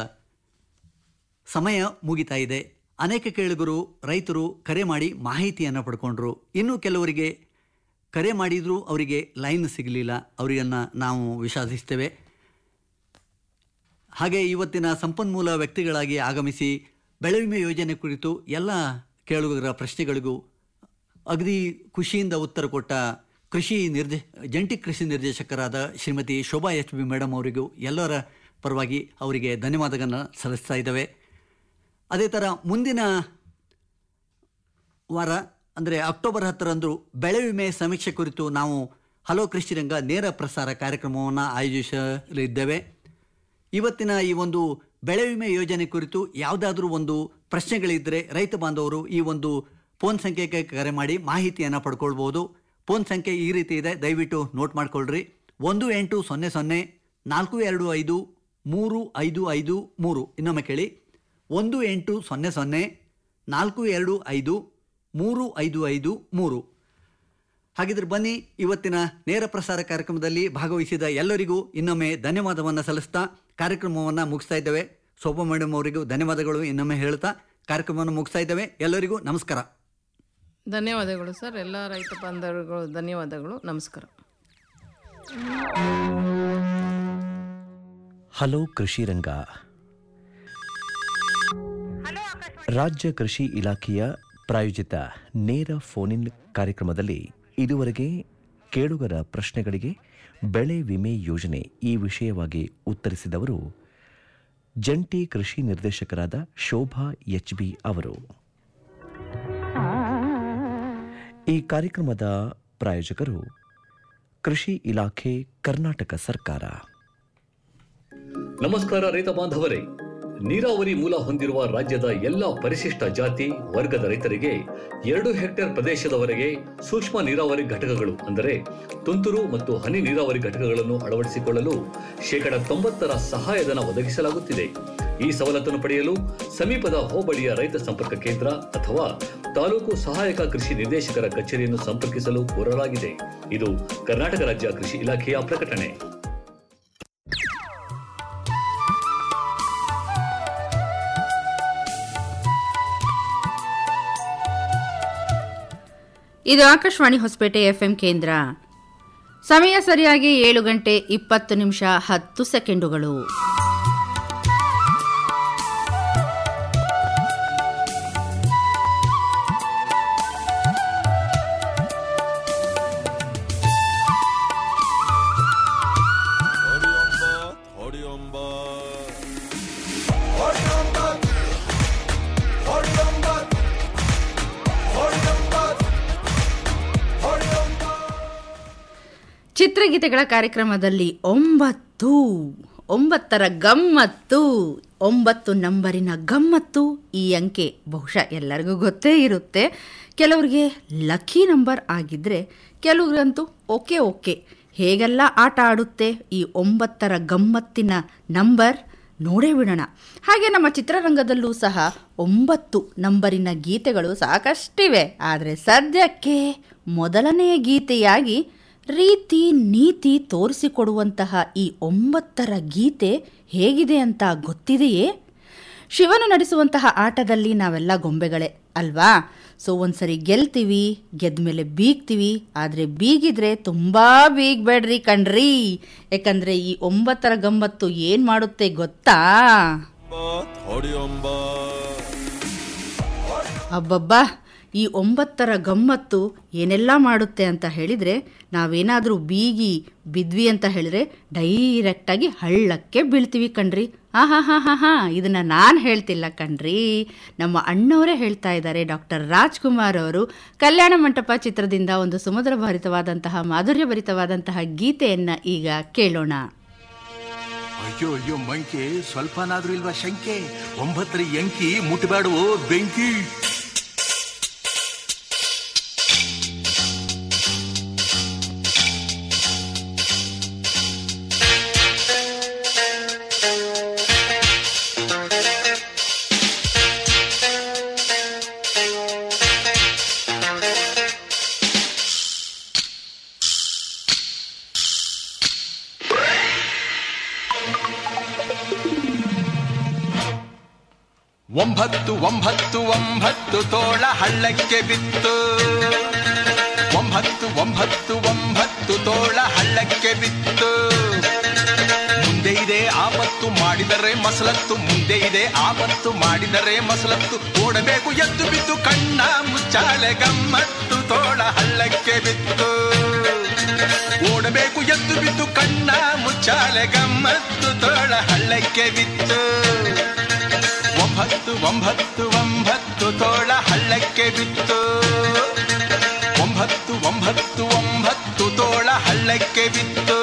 ಸಮಯ ಮುಗಿತಾ ಇದೆ ಅನೇಕ ಕೇಳುಗರು ರೈತರು ಕರೆ ಮಾಡಿ ಮಾಹಿತಿಯನ್ನು ಪಡ್ಕೊಂಡ್ರು ಇನ್ನು ಕೆಲವರಿಗೆ ಕರೆ ಮಾಡಿದರೂ ಅವರಿಗೆ ಲೈನ್ ಸಿಗಲಿಲ್ಲ ಅವರಿಗನ್ನು ನಾವು ವಿಷಾದಿಸ್ತೇವೆ ಹಾಗೆ ಇವತ್ತಿನ ಸಂಪನ್ಮೂಲ ವ್ಯಕ್ತಿಗಳಾಗಿ ಆಗಮಿಸಿ ಬೆಳೆ ವಿಮೆ ಯೋಜನೆ ಕುರಿತು ಎಲ್ಲ ಕೇಳುಗರ ಪ್ರಶ್ನೆಗಳಿಗೂ ಅಗದಿ ಖುಷಿಯಿಂದ ಉತ್ತರ ಕೊಟ್ಟ ಕೃಷಿ ನಿರ್ದೇ ಜಂಟಿ ಕೃಷಿ ನಿರ್ದೇಶಕರಾದ Shrimati Shobha H B madam ಅವರಿಗೂ ಎಲ್ಲರ ಪರವಾಗಿ ಅವರಿಗೆ ಧನ್ಯವಾದಗಳನ್ನು ಸಲ್ಲಿಸ್ತಾ ಇದ್ದೇವೆ ಅದೇ ಥರ ಮುಂದಿನ ವಾರ ಅಂದರೆ ಅಕ್ಟೋಬರ್ ಹತ್ತರಂದು ಬೆಳೆ ವಿಮೆ ಸಮೀಕ್ಷೆ ಕುರಿತು ನಾವು ಹಲೋ ಕೃಷಿ ರಂಗ ನೇರ ಪ್ರಸಾರ ಕಾರ್ಯಕ್ರಮವನ್ನು ಆಯೋಜಿಸಲಿದ್ದೇವೆ ಇವತ್ತಿನ ಈ ಒಂದು ಬೆಳೆ ವಿಮೆ ಯೋಜನೆ ಕುರಿತು ಯಾವುದಾದ್ರೂ ಒಂದು ಪ್ರಶ್ನೆಗಳಿದ್ದರೆ ರೈತ ಬಾಂಧವರು ಈ ಒಂದು ಫೋನ್ ಸಂಖ್ಯೆಗೆ ಕರೆ ಮಾಡಿ ಮಾಹಿತಿಯನ್ನು ಪಡ್ಕೊಳ್ಬೋದು ಫೋನ್ ಸಂಖ್ಯೆ ಈ ರೀತಿ ಇದೆ ದಯವಿಟ್ಟು ನೋಟ್ ಮಾಡ್ಕೊಳ್ರಿ ಒಂದು ಎಂಟು ಸೊನ್ನೆ ಸೊನ್ನೆ ನಾಲ್ಕು ಎರಡು ಐದು ಮೂರು ಐದು ಐದು ಮೂರು ಇನ್ನೊಮ್ಮೆ ಕೇಳಿ ಒಂದು ಎಂಟು ಸೊನ್ನೆ ಸೊನ್ನೆ ನಾಲ್ಕು ಎರಡು ಐದು ಮೂರು ಐದು ಐದು ಮೂರು ಹಾಗಿದ್ರೆ ಬನ್ನಿ ಇವತ್ತಿನ ನೇರ ಪ್ರಸಾರ ಕಾರ್ಯಕ್ರಮದಲ್ಲಿ ಭಾಗವಹಿಸಿದ ಎಲ್ಲರಿಗೂ ಇನ್ನೊಮ್ಮೆ ಧನ್ಯವಾದವನ್ನು ಸಲ್ಲಿಸ್ತಾ ಕಾರ್ಯಕ್ರಮವನ್ನು ಮುಗಿಸ್ತಾ ಇದ್ದೇವೆ ಶೋಭಾ ಮೇಡಮ್ ಅವರಿಗೂ ಧನ್ಯವಾದಗಳು ಇನ್ನೊಮ್ಮೆ ಹೇಳ್ತಾ ಕಾರ್ಯಕ್ರಮವನ್ನು ಮುಗಿಸ್ತಾ ಇದ್ದೇವೆ ಎಲ್ಲರಿಗೂ ನಮಸ್ಕಾರ ಧನ್ಯವಾದಗಳು ಸರ್ ಎಲ್ಲ ರೈತ ಬಾಂಧವರುಗಳು ಧನ್ಯವಾದಗಳು ನಮಸ್ಕಾರ ಹಲೋ ಕೃಷಿ ರಂಗ ರಾಜ್ಯ ಕೃಷಿ ಇಲಾಖೆಯ ಪ್ರಾಯೋಜಿತ ನೇರ ಫೋನ್ ಇನ್ ಕಾರ್ಯಕ್ರಮದಲ್ಲಿ ಇದುವರೆಗೆ ಕೇಳುಗರ ಪ್ರಶ್ನೆಗಳಿಗೆ ಬೆಳೆ ವಿಮೆ ಯೋಜನೆ ಈ ವಿಷಯವಾಗಿ ಉತ್ತರಿಸಿದವರು ಜಂಟಿ ಕೃಷಿ ನಿರ್ದೇಶಕರಾದ ಶೋಭಾ ಎಚ್ ಬಿ ಅವರು ಈ ಕಾರ್ಯಕ್ರಮದ ಪ್ರಾಯೋಜಕರು ಕೃಷಿ ಇಲಾಖೆ ಕರ್ನಾಟಕ ಸರ್ಕಾರ ನಮಸ್ಕಾರ ರೈತ ಬಾಂಧವರೇ ನೀರಾವರಿ ಮೂಲ ಹೊಂದಿರುವ ರಾಜ್ಯದ ಎಲ್ಲ ಪರಿಶಿಷ್ಟ ಜಾತಿ ವರ್ಗದ ರೈತರಿಗೆ ಎರಡು ಹೆಕ್ಟೇರ್ ಪ್ರದೇಶದವರೆಗೆ ಸೂಕ್ಷ್ಮ ನೀರಾವರಿ ಘಟಕಗಳು ಅಂದರೆ ತುಂತುರು ಮತ್ತು ಹನಿ ನೀರಾವರಿ ಘಟಕಗಳನ್ನು ಅಳವಡಿಸಿಕೊಳ್ಳಲು ಶೇಕಡ ತೊಂಬತ್ತರ ಸಹಾಯಧನ ಒದಗಿಸಲಾಗುತ್ತಿದೆ ಈ ಸವಲತ್ತನ್ನು ಪಡೆಯಲು ಸಮೀಪದ ಹೋಬಳಿಯ ರೈತ ಸಂಪರ್ಕ ಕೇಂದ್ರ ಅಥವಾ ತಾಲೂಕು ಸಹಾಯಕ ಕೃಷಿ ನಿರ್ದೇಶಕರ ಕಚೇರಿಯನ್ನು ಸಂಪರ್ಕಿಸಲು ಕೋರಲಾಗಿದೆ ಇದು ಕರ್ನಾಟಕ ರಾಜ್ಯ ಕೃಷಿ ಇಲಾಖೆಯ ಪ್ರಕಟಣೆ ಇದು ಆಕಾಶವಾಣಿ ಹೊಸಪೇಟೆ ಎಫ್ಎಂ ಕೇಂದ್ರ ಸಮಯ ಸರಿಯಾಗಿ ಏಳು ಗಂಟೆ ಇಪ್ಪತ್ತು ನಿಮಿಷ ಹತ್ತು ಸೆಕೆಂಡುಗಳು ಚಿತ್ರಗೀತೆಗಳ ಕಾರ್ಯಕ್ರಮದಲ್ಲಿ ಒಂಬತ್ತು ಒಂಬತ್ತರ ಗಮ್ಮತ್ತು ಒಂಬತ್ತು ನಂಬರಿನ ಗಮ್ಮತ್ತು ಈ ಅಂಕೆ ಬಹುಶಃ ಎಲ್ಲರಿಗೂ ಗೊತ್ತೇ ಇರುತ್ತೆ ಕೆಲವರಿಗೆ ಲಕ್ಕಿ ನಂಬರ್ ಆಗಿದ್ದರೆ ಕೆಲವರಿಗಂತೂ ಓಕೆ ಓಕೆ ಹೇಗೆಲ್ಲ ಆಟ ಆಡುತ್ತೆ ಈ ಒಂಬತ್ತರ ಗಮ್ಮತ್ತಿನ ನಂಬರ್ ನೋಡೇ ಬಿಡೋಣ ಹಾಗೆ ನಮ್ಮ ಚಿತ್ರರಂಗದಲ್ಲೂ ಸಹ ಒಂಬತ್ತು ನಂಬರಿನ ಗೀತೆಗಳು ಸಾಕಷ್ಟಿವೆ ಆದರೆ ಸದ್ಯಕ್ಕೆ ಮೊದಲನೆಯ ಗೀತೆಯಾಗಿ ರೀತಿ ನೀತಿ ತೋರಿಸಿಕೊಡುವಂತಹ ಈ ಒಂಬತ್ತರ ಗೀತೆ ಹೇಗಿದೆ ಅಂತ ಗೊತ್ತಿದೆಯೇ ಶಿವನು ನಡೆಸುವಂತಹ ಆಟದಲ್ಲಿ ನಾವೆಲ್ಲ ಗೊಂಬೆಗಳೇ ಅಲ್ವಾ ಸೊ ಒಂದ್ಸರಿ ಗೆಲ್ತೀವಿ ಗೆದ್ಮೇಲೆ ಬೀಗ್ತೀವಿ ಆದರೆ ಬೀಗಿದ್ರೆ ತುಂಬ ಬೀಗ್ಬೇಡ್ರಿ ಕಣ್ರಿ ಯಾಕಂದ್ರೆ ಈ ಒಂಬತ್ತರ ಗಮ್ಮತ್ತು ಏನು ಮಾಡುತ್ತೆ ಗೊತ್ತಾ ಅಬ್ಬಬ್ಬಾ ಈ ಒಂಬತ್ತರ ಗಮ್ಮತ್ತು ಏನೆಲ್ಲ ಮಾಡುತ್ತೆ ಅಂತ ಹೇಳಿದರೆ ನಾವೇನಾದರೂ ಬೀಗಿ ಬಿದ್ವಿ ಅಂತ ಹೇಳಿದ್ರೆ ಡೈರೆಕ್ಟಾಗಿ ಹಳ್ಳಕ್ಕೆ ಬೀಳ್ತೀವಿ ಕಣ್ರಿ ಹಾ ಹಾ ಹಾ ಹಾ ಹಾ ಇದನ್ನು ನಾನು ಹೇಳ್ತಿಲ್ಲ ಕಣ್ರಿ ನಮ್ಮ ಅಣ್ಣವರೇ ಹೇಳ್ತಾ ಇದ್ದಾರೆ ಡಾಕ್ಟರ್ ರಾಜ್ಕುಮಾರ್ ಅವರು ಕಲ್ಯಾಣ ಮಂಟಪ ಚಿತ್ರದಿಂದ ಒಂದು ಸುಮಧುರ ಭರಿತವಾದಂತಹ ಮಾಧುರ್ಯ ಭರಿತವಾದಂತಹ ಗೀತೆಯನ್ನು ಈಗ ಕೇಳೋಣ ಅಯ್ಯೋ ಅಯ್ಯೋ ಮಂಕೆ ಸ್ವಲ್ಪನಾದ್ರೂ ಇಲ್ವಾ ಶಂಕೆ ಒಂಬತ್ತರ ಎಂಕಿ ಮುಟ್ಟಬೇಡವೋ ಬೆಂಕಿ ಒಂಬತ್ತು ಒಂಬತ್ತು ಒಂಬತ್ತು ತೋಳ ಹಳ್ಳಕ್ಕೆ ಬಿತ್ತು ಒಂಬತ್ತು ಒಂಬತ್ತು ಒಂಬತ್ತು ತೋಳ ಹಳ್ಳಕ್ಕೆ ಬಿತ್ತು ಮುಂದೆ ಇದೆ ಆಪತ್ತು ಮಾಡಿದರೆ ಮಸಲತ್ತು ಮುಂದೆ ಇದೆ ಆಪತ್ತು ಮಾಡಿದರೆ ಮಸಲತ್ತು ಓಡಬೇಕು ಎದ್ದು ಬಿದ್ದು ಕಣ್ಣ ಮುಚ್ಚಾಳೆ ಗಮ್ಮತ್ತು ತೋಳ ಹಳ್ಳಕ್ಕೆ ಬಿತ್ತು ಓಡಬೇಕು ಎದ್ದು ಬಿದ್ದು ಕಣ್ಣ ಮುಚ್ಚಾಲೆ ಗಮ್ಮತ್ತು ತೋಳ ಹಳ್ಳಕ್ಕೆ ಬಿತ್ತು ಒಂಬತ್ತು ಒಂಬತ್ತು ಒಂಬತ್ತು ತೋಳ ಹಳ್ಳಕ್ಕೆ ಬಿತ್ತು ಒಂಬತ್ತು ಒಂಬತ್ತು ಒಂಬತ್ತು ತೋಳ ಹಳ್ಳಕ್ಕೆ ಬಿತ್ತು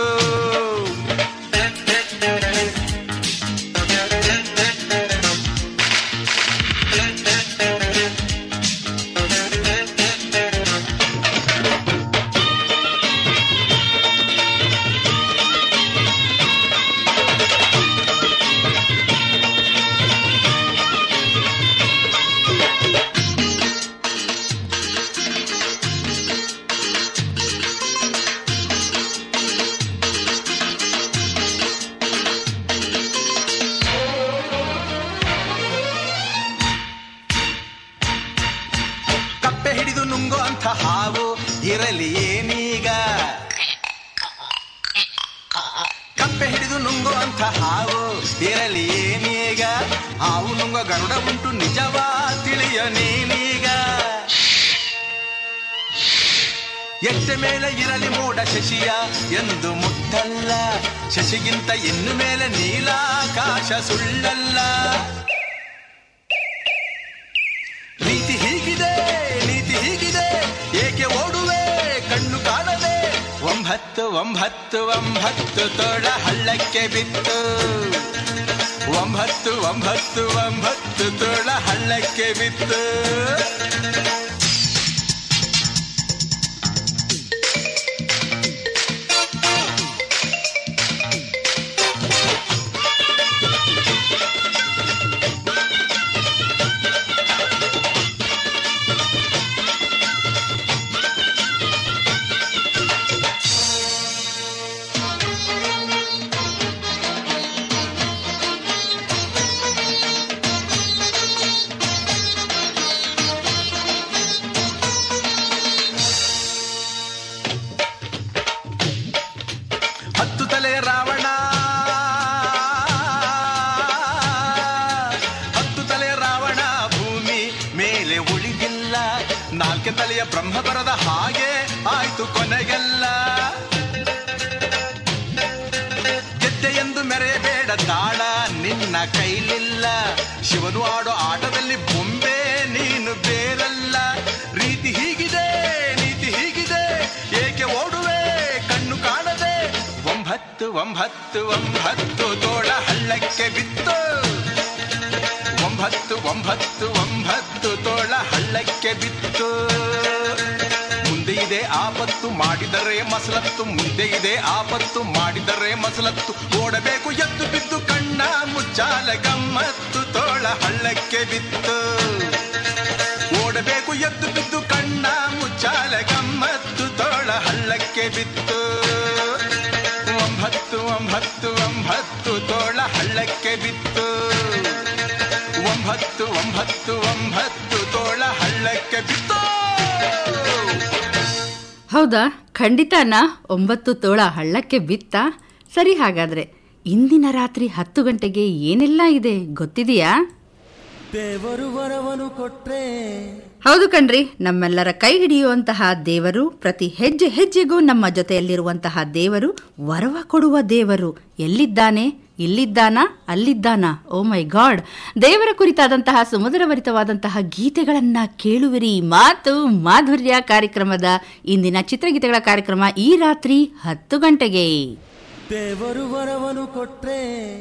ಕಪ್ಪೆ ಹಿಡಿದು ನುಂಗೋ ಅಂತ ಹಾವು ಇರಲಿ ಏನೀಗ ಕಪ್ಪೆ ಹಿಡಿದು ನುಂಗೋ ಅಂತ ಹಾವು ಇರಲಿ ಏನೀಗ ಹಾವು ನುಂಗೋ ಗರುಡ ಉಂಟು ನಿಜವಾ ತಿಳಿಯ ನೀನೀಗ ಎಷ್ಟೆ ಮೇಲೆ ಇರಲಿ ಮೋಡ ಶಶಿಯ ಎಂದು ಮುಟ್ಟಲ್ಲ ಶಶಿಗಿಂತ ಇನ್ನು ಮೇಲೆ ನೀಲಾಕಾಶ ಸುಳ್ಳಲ್ಲ ನೀತಿ ಹೀಗಿದೆ ನೀತಿ ಹೀಗಿದೆ ಏಕೆ ಓಡುವೆ ಕಣ್ಣು ಕಾಣದೆ ಒಂಬತ್ತು ಒಂಬತ್ತು ಒಂಬತ್ತು ತೋಳ ಹಳ್ಳಕ್ಕೆ ಬಿತ್ತು ಒಂಬತ್ತು ಒಂಬತ್ತು ಒಂಬತ್ತು ತೋಳ ಹಳ್ಳಕ್ಕೆ ಬಿತ್ತು ಹತ್ತು ತಲೆ ರಾವಣ ಹತ್ತು ತಲೆ ರಾವಣ ಭೂಮಿ ಮೇಲೆ ಉಳಿದಿಲ್ಲ ನಾಲ್ಕೆ ತಲೆಯ ಬ್ರಹ್ಮ ಬರದ ಹಾಗೆ ಆಯ್ತು ಕೊನೆಗೆಲ್ಲ ಗೆದ್ದೆ ಎಂದು ಮೆರೆಯಬೇಡ ತಾಳ ನಿನ್ನ ಕೈಲಿಲ್ಲ ಶಿವನು ಆಡೋ ಆಟದಲ್ಲಿ ಬೊಂಬೆ ನೀನು ಬೇರಲ್ಲ ರೀತಿ ಹೀಗಿದೆ ನೀತಿ ಹೀಗಿದೆ ಏಕೆ ಓಡುವೆ ಕಣ್ಣು ಕಾಣದೆ ಒಂಬತ್ತು ಒಂಬತ್ತು ಒಂಬತ್ತು ತೋಳ ಹಳ್ಳಕ್ಕೆ ಬಿತ್ತು ಒಂಬತ್ತು ಒಂಬತ್ತು ಒಂಬತ್ತು ತೋಳ ಹಳ್ಳಕ್ಕೆ ಬಿತ್ತು ಮುಂದೆ ಇದೆ ಆಪತ್ತು ಮಾಡಿದರೆ ಮಸಲತ್ತು ಮುಂದೆ ಇದೆ ಆಪತ್ತು ಮಾಡಿದರೆ ಮಸಲತ್ತು ಓಡಬೇಕು ಎದ್ದು ಬಿದ್ದು ಕಣ್ಣ ಮುಚ್ಚಾಲ ಗಮ್ಮತ್ತು ತೋಳ ಹಳ್ಳಕ್ಕೆ ಬಿತ್ತು ಓಡಬೇಕು ಎದ್ದು ಬಿದ್ದು ಕಣ್ಣ ಮುಚ್ಚಾಲ ಗಮ್ಮತ್ತು ತೋಳ ಹಳ್ಳಕ್ಕೆ ಬಿತ್ತು ಒಂಬತ್ತು ಒಂಬತ್ತು ಒಂಬತ್ತು ತೋಳ ಹಳ್ಳಕ್ಕೆ ಬಿತ್ತು ಒಂಬತ್ತು ಒಂಬತ್ತು ಒಂಬತ್ತು ತೋಳ ಹಳ್ಳಕ್ಕೆ ಬಿತ್ತು ಹೌದಾ ಖಂಡಿತನಾ ಒಂಬತ್ತು ತೋಳ ಹಳ್ಳಕ್ಕೆ ಬಿತ್ತ ಸರಿ ಹಾಗಾದ್ರೆ ಇಂದಿನ ರಾತ್ರಿ ಹತ್ತು ಗಂಟೆಗೆ ಏನೆಲ್ಲ ಇದೆ ಗೊತ್ತಿದೆಯಾ ದೇವರು ವರವನು ಕೊಟ್ರೆ ಹೌದು ಕಣ್ರಿ ನಮ್ಮೆಲ್ಲರ ಕೈ ಹಿಡಿಯುವಂತಹ ದೇವರು ಪ್ರತಿ ಹೆಜ್ಜೆ ಹೆಜ್ಜೆಗೂ ನಮ್ಮ ಜೊತೆಯಲ್ಲಿರುವಂತಹ ದೇವರು ವರವ ಕೊಡುವ ದೇವರು ಎಲ್ಲಿದ್ದಾನೆ ಇಲ್ಲಿದ್ದಾನಾ ಅಲ್ಲಿದ್ದಾನಾ ಓ ಮೈ ಗಾಡ್ ದೇವರ ಕುರಿತಾದಂತಹ ಸುಮಧುರಭರಿತವಾದಂತಹ ಗೀತೆಗಳನ್ನ ಕೇಳುವಿರಿ ಮಾತು ಮಾಧುರ್ಯ ಕಾರ್ಯಕ್ರಮದ ಇಂದಿನ ಚಿತ್ರಗೀತೆಗಳ ಕಾರ್ಯಕ್ರಮ ಈ ರಾತ್ರಿ ಹತ್ತು ಗಂಟೆಗೆ ದೇವರು ವರವನು ಕೊಟ್ರೆ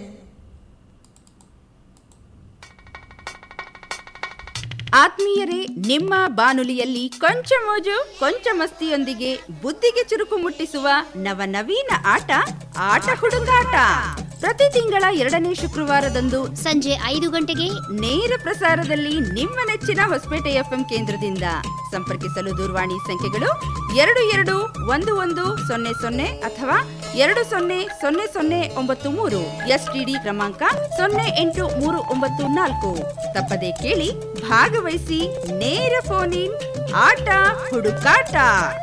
ಆತ್ಮೀಯರೇ ನಿಮ್ಮ ಬಾನುಲಿಯಲ್ಲಿ ಕೊಂಚ ಮೋಜು ಕೊಂಚ ಮಸ್ತಿಯೊಂದಿಗೆ ಬುದ್ಧಿಗೆ ಚುರುಕು ಮುಟ್ಟಿಸುವ ನವನವೀನ ಆಟ ಆಟ ಹುಡುಗಾಟ ಪ್ರತಿ ತಿಂಗಳ ಎರಡನೇ ಶುಕ್ರವಾರದಂದು ಸಂಜೆ ಐದು ಗಂಟೆಗೆ ನೇರ ಪ್ರಸಾರದಲ್ಲಿ ನಿಮ್ಮ ನೆಚ್ಚಿನ ಹೊಸಪೇಟೆ ಎಫ್ಎಂ ಕೇಂದ್ರದಿಂದ ಸಂಪರ್ಕಿಸಲು ದೂರವಾಣಿ ಸಂಖ್ಯೆಗಳು ಎರಡು ಎರಡು ಒಂದು ಒಂದು ಸೊನ್ನೆ ಸೊನ್ನೆ ಅಥವಾ ಎರಡು ಸೊನ್ನೆ ಸೊನ್ನೆ ಸೊನ್ನೆ ಒಂಬತ್ತು ಮೂರು ಎಸ್ಟಿಡಿ ಕ್ರಮಾಂಕ ಸೊನ್ನೆ ಎಂಟು ಮೂರು ಒಂಬತ್ತು ನಾಲ್ಕು ತಪ್ಪದೆ ಕೇಳಿ ಭಾಗವಹಿಸಿ ನೇರ ಫೋನ್ ಇನ್ ಆಟ ಹುಡುಕಾಟ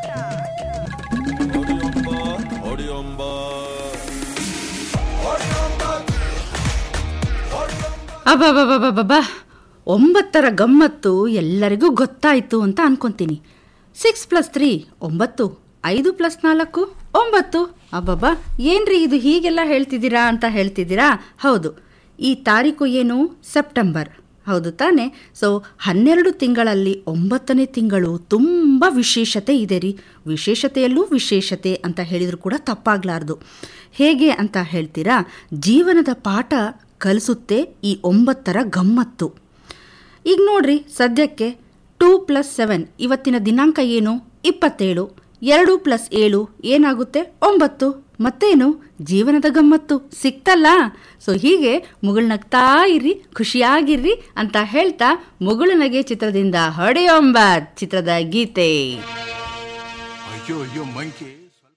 ಅಬ್ಬಬ್ಬಬ್ಬಬ್ಬಬ್ಬ ಒಂಬತ್ತರ ಗಮ್ಮತ್ತು ಎಲ್ಲರಿಗೂ ಗೊತ್ತಾಯ್ತು ಅಂತ ಅನ್ಕೊಂತೀನಿ ಸಿಕ್ಸ್ ಪ್ಲಸ್ ತ್ರೀ ಒಂಬತ್ತು ಐದು ಪ್ಲಸ್ ನಾಲ್ಕು ಒಂಬತ್ತು ಅಬ್ಬಬ್ಬಾ ಏನ್ರಿ ಇದು ಹೀಗೆಲ್ಲ ಹೇಳ್ತಿದ್ದೀರಾ ಅಂತ ಹೇಳ್ತಿದ್ದೀರಾ ಹೌದು ಈ ತಾರೀಕು ಏನು ಸೆಪ್ಟೆಂಬರ್ ಹೌದು ತಾನೆ ಸೊ ಹನ್ನೆರಡು ತಿಂಗಳಲ್ಲಿ ಒಂಬತ್ತನೇ ತಿಂಗಳು ತುಂಬ ವಿಶೇಷತೆ ಇದೆ ರೀ ವಿಶೇಷತೆಯಲ್ಲೂ ವಿಶೇಷತೆ ಅಂತ ಹೇಳಿದರೂ ಕೂಡ ತಪ್ಪಾಗಲಾರ್ದು ಹೇಗೆ ಅಂತ ಹೇಳ್ತೀರಾ ಜೀವನದ ಪಾಠ ಕಲಿಸುತ್ತೆ ಈ ಒಂಬತ್ತರ ಗಮ್ಮತ್ತು ಈಗ ನೋಡ್ರಿ ಸದ್ಯಕ್ಕೆ ಟೂ ಪ್ಲಸ್ ಸೆವೆನ್ ಇವತ್ತಿನ ದಿನಾಂಕ ಏನು ಇಪ್ಪತ್ತೇಳು ಎರಡು ಪ್ಲಸ್ ಏಳು ಏನಾಗುತ್ತೆ ಒಂಬತ್ತು ಮತ್ತೇನು ಜೀವನದ ಗಮ್ಮತ್ತು ಸಿಕ್ತಲ್ಲ ಸೊ ಹೀಗೆ ಮುಗುಳ್ನಗ್ತಾ ಇರ್ರಿ ಖುಷಿಯಾಗಿರ್ರಿ ಅಂತ ಹೇಳ್ತಾ ಮುಗುಳುನಗೆ ಚಿತ್ರದಿಂದ ಹೊಡೆಯೊಂಬತ್ ಚಿತ್ರದ ಗೀತೆ ಅಯ್ಯೋ ಅಯ್ಯೋ ಮಂಕಿ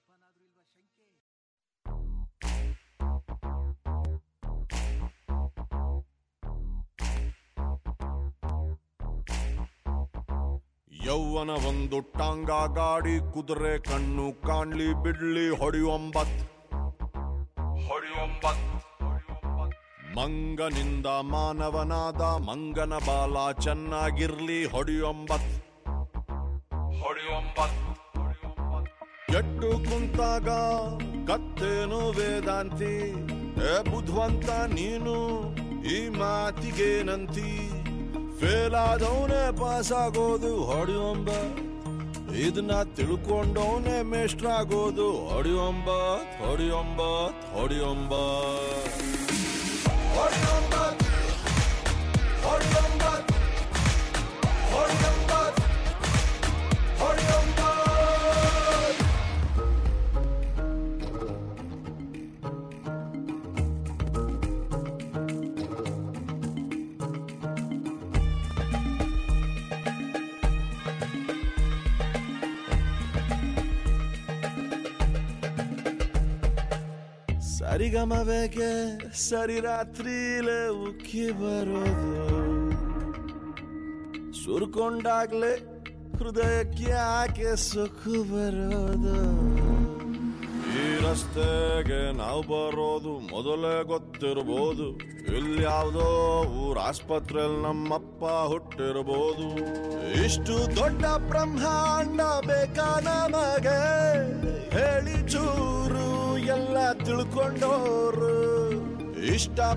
ಯೌವನ ಒಂದು ಟಾಂಗ ಗಾಡಿ ಕುದುರೆ ಕಣ್ಣು ಕಾಣ್ಲಿ ಬಿಡ್ಲಿ ಹೊಡೆಯೊಂಬತ್ ಹೊಡೆಯೊಂಬತ್ ಮಂಗನಿಂದ ಮಾನವನಾದ ಮಂಗನ ಬಾಲ ಚೆನ್ನಾಗಿರ್ಲಿ ಹೊಡೆಯೊಂಬತ್ ಹೊಡೆಯೊಂಬತ್ ಎಟ್ಟು ಕುಂತಾಗ ಕತ್ತೇನು ವೇದಾಂತಿ ಏ ಬುದ್ಧವಂತ ನೀನು ಈ ಮಾತಿಗೇನಂತಿ ಫೇಲ್ ಆದವನೇ ಪಾಸ್ ಆಗೋದು ಹೊಡೆಯೊಂಬ ಇದನ್ನ ತಿಳ್ಕೊಂಡವನೇ ಮೇಷ್ಟ್ರ ಆಗೋದು ಹೊಡೆಯೊಂಬತ್ ಹೊಡೆಯೊಂಬತ್ ಹೊಡೆಯೊಂಬತ್ ಸರಿಗಮಬೇಕೆ ಸರಿ ರಾತ್ರಿಲೇ ಉಕ್ಕಿ ಬರೋದು ಸುರ್ಕೊಂಡಾಗ್ಲೇ ಹೃದಯಕ್ಕೆ ಯಾಕೆ ಸುಖ ಬರೋದು ಈ ರಸ್ತೆಗೆ ನಾವು ಬರೋದು ಮೊದಲೇ ಗೊತ್ತಿರ್ಬೋದು ಇಲ್ಲಿ ಯಾವ್ದೋ ಊರ್ ಆಸ್ಪತ್ರೆಯಲ್ಲಿ ನಮ್ಮಪ್ಪ ಹುಟ್ಟಿರ್ಬೋದು ಇಷ್ಟು ದೊಡ್ಡ ಬ್ರಹ್ಮಾಂಡ ಬೇಕಾ ನಮಗೆ ಹೇಳಿ ಚೂರು ಎಲ್ಲ ತಿಳ್ಕೊಂಡೋರು ಇಷ್ಟ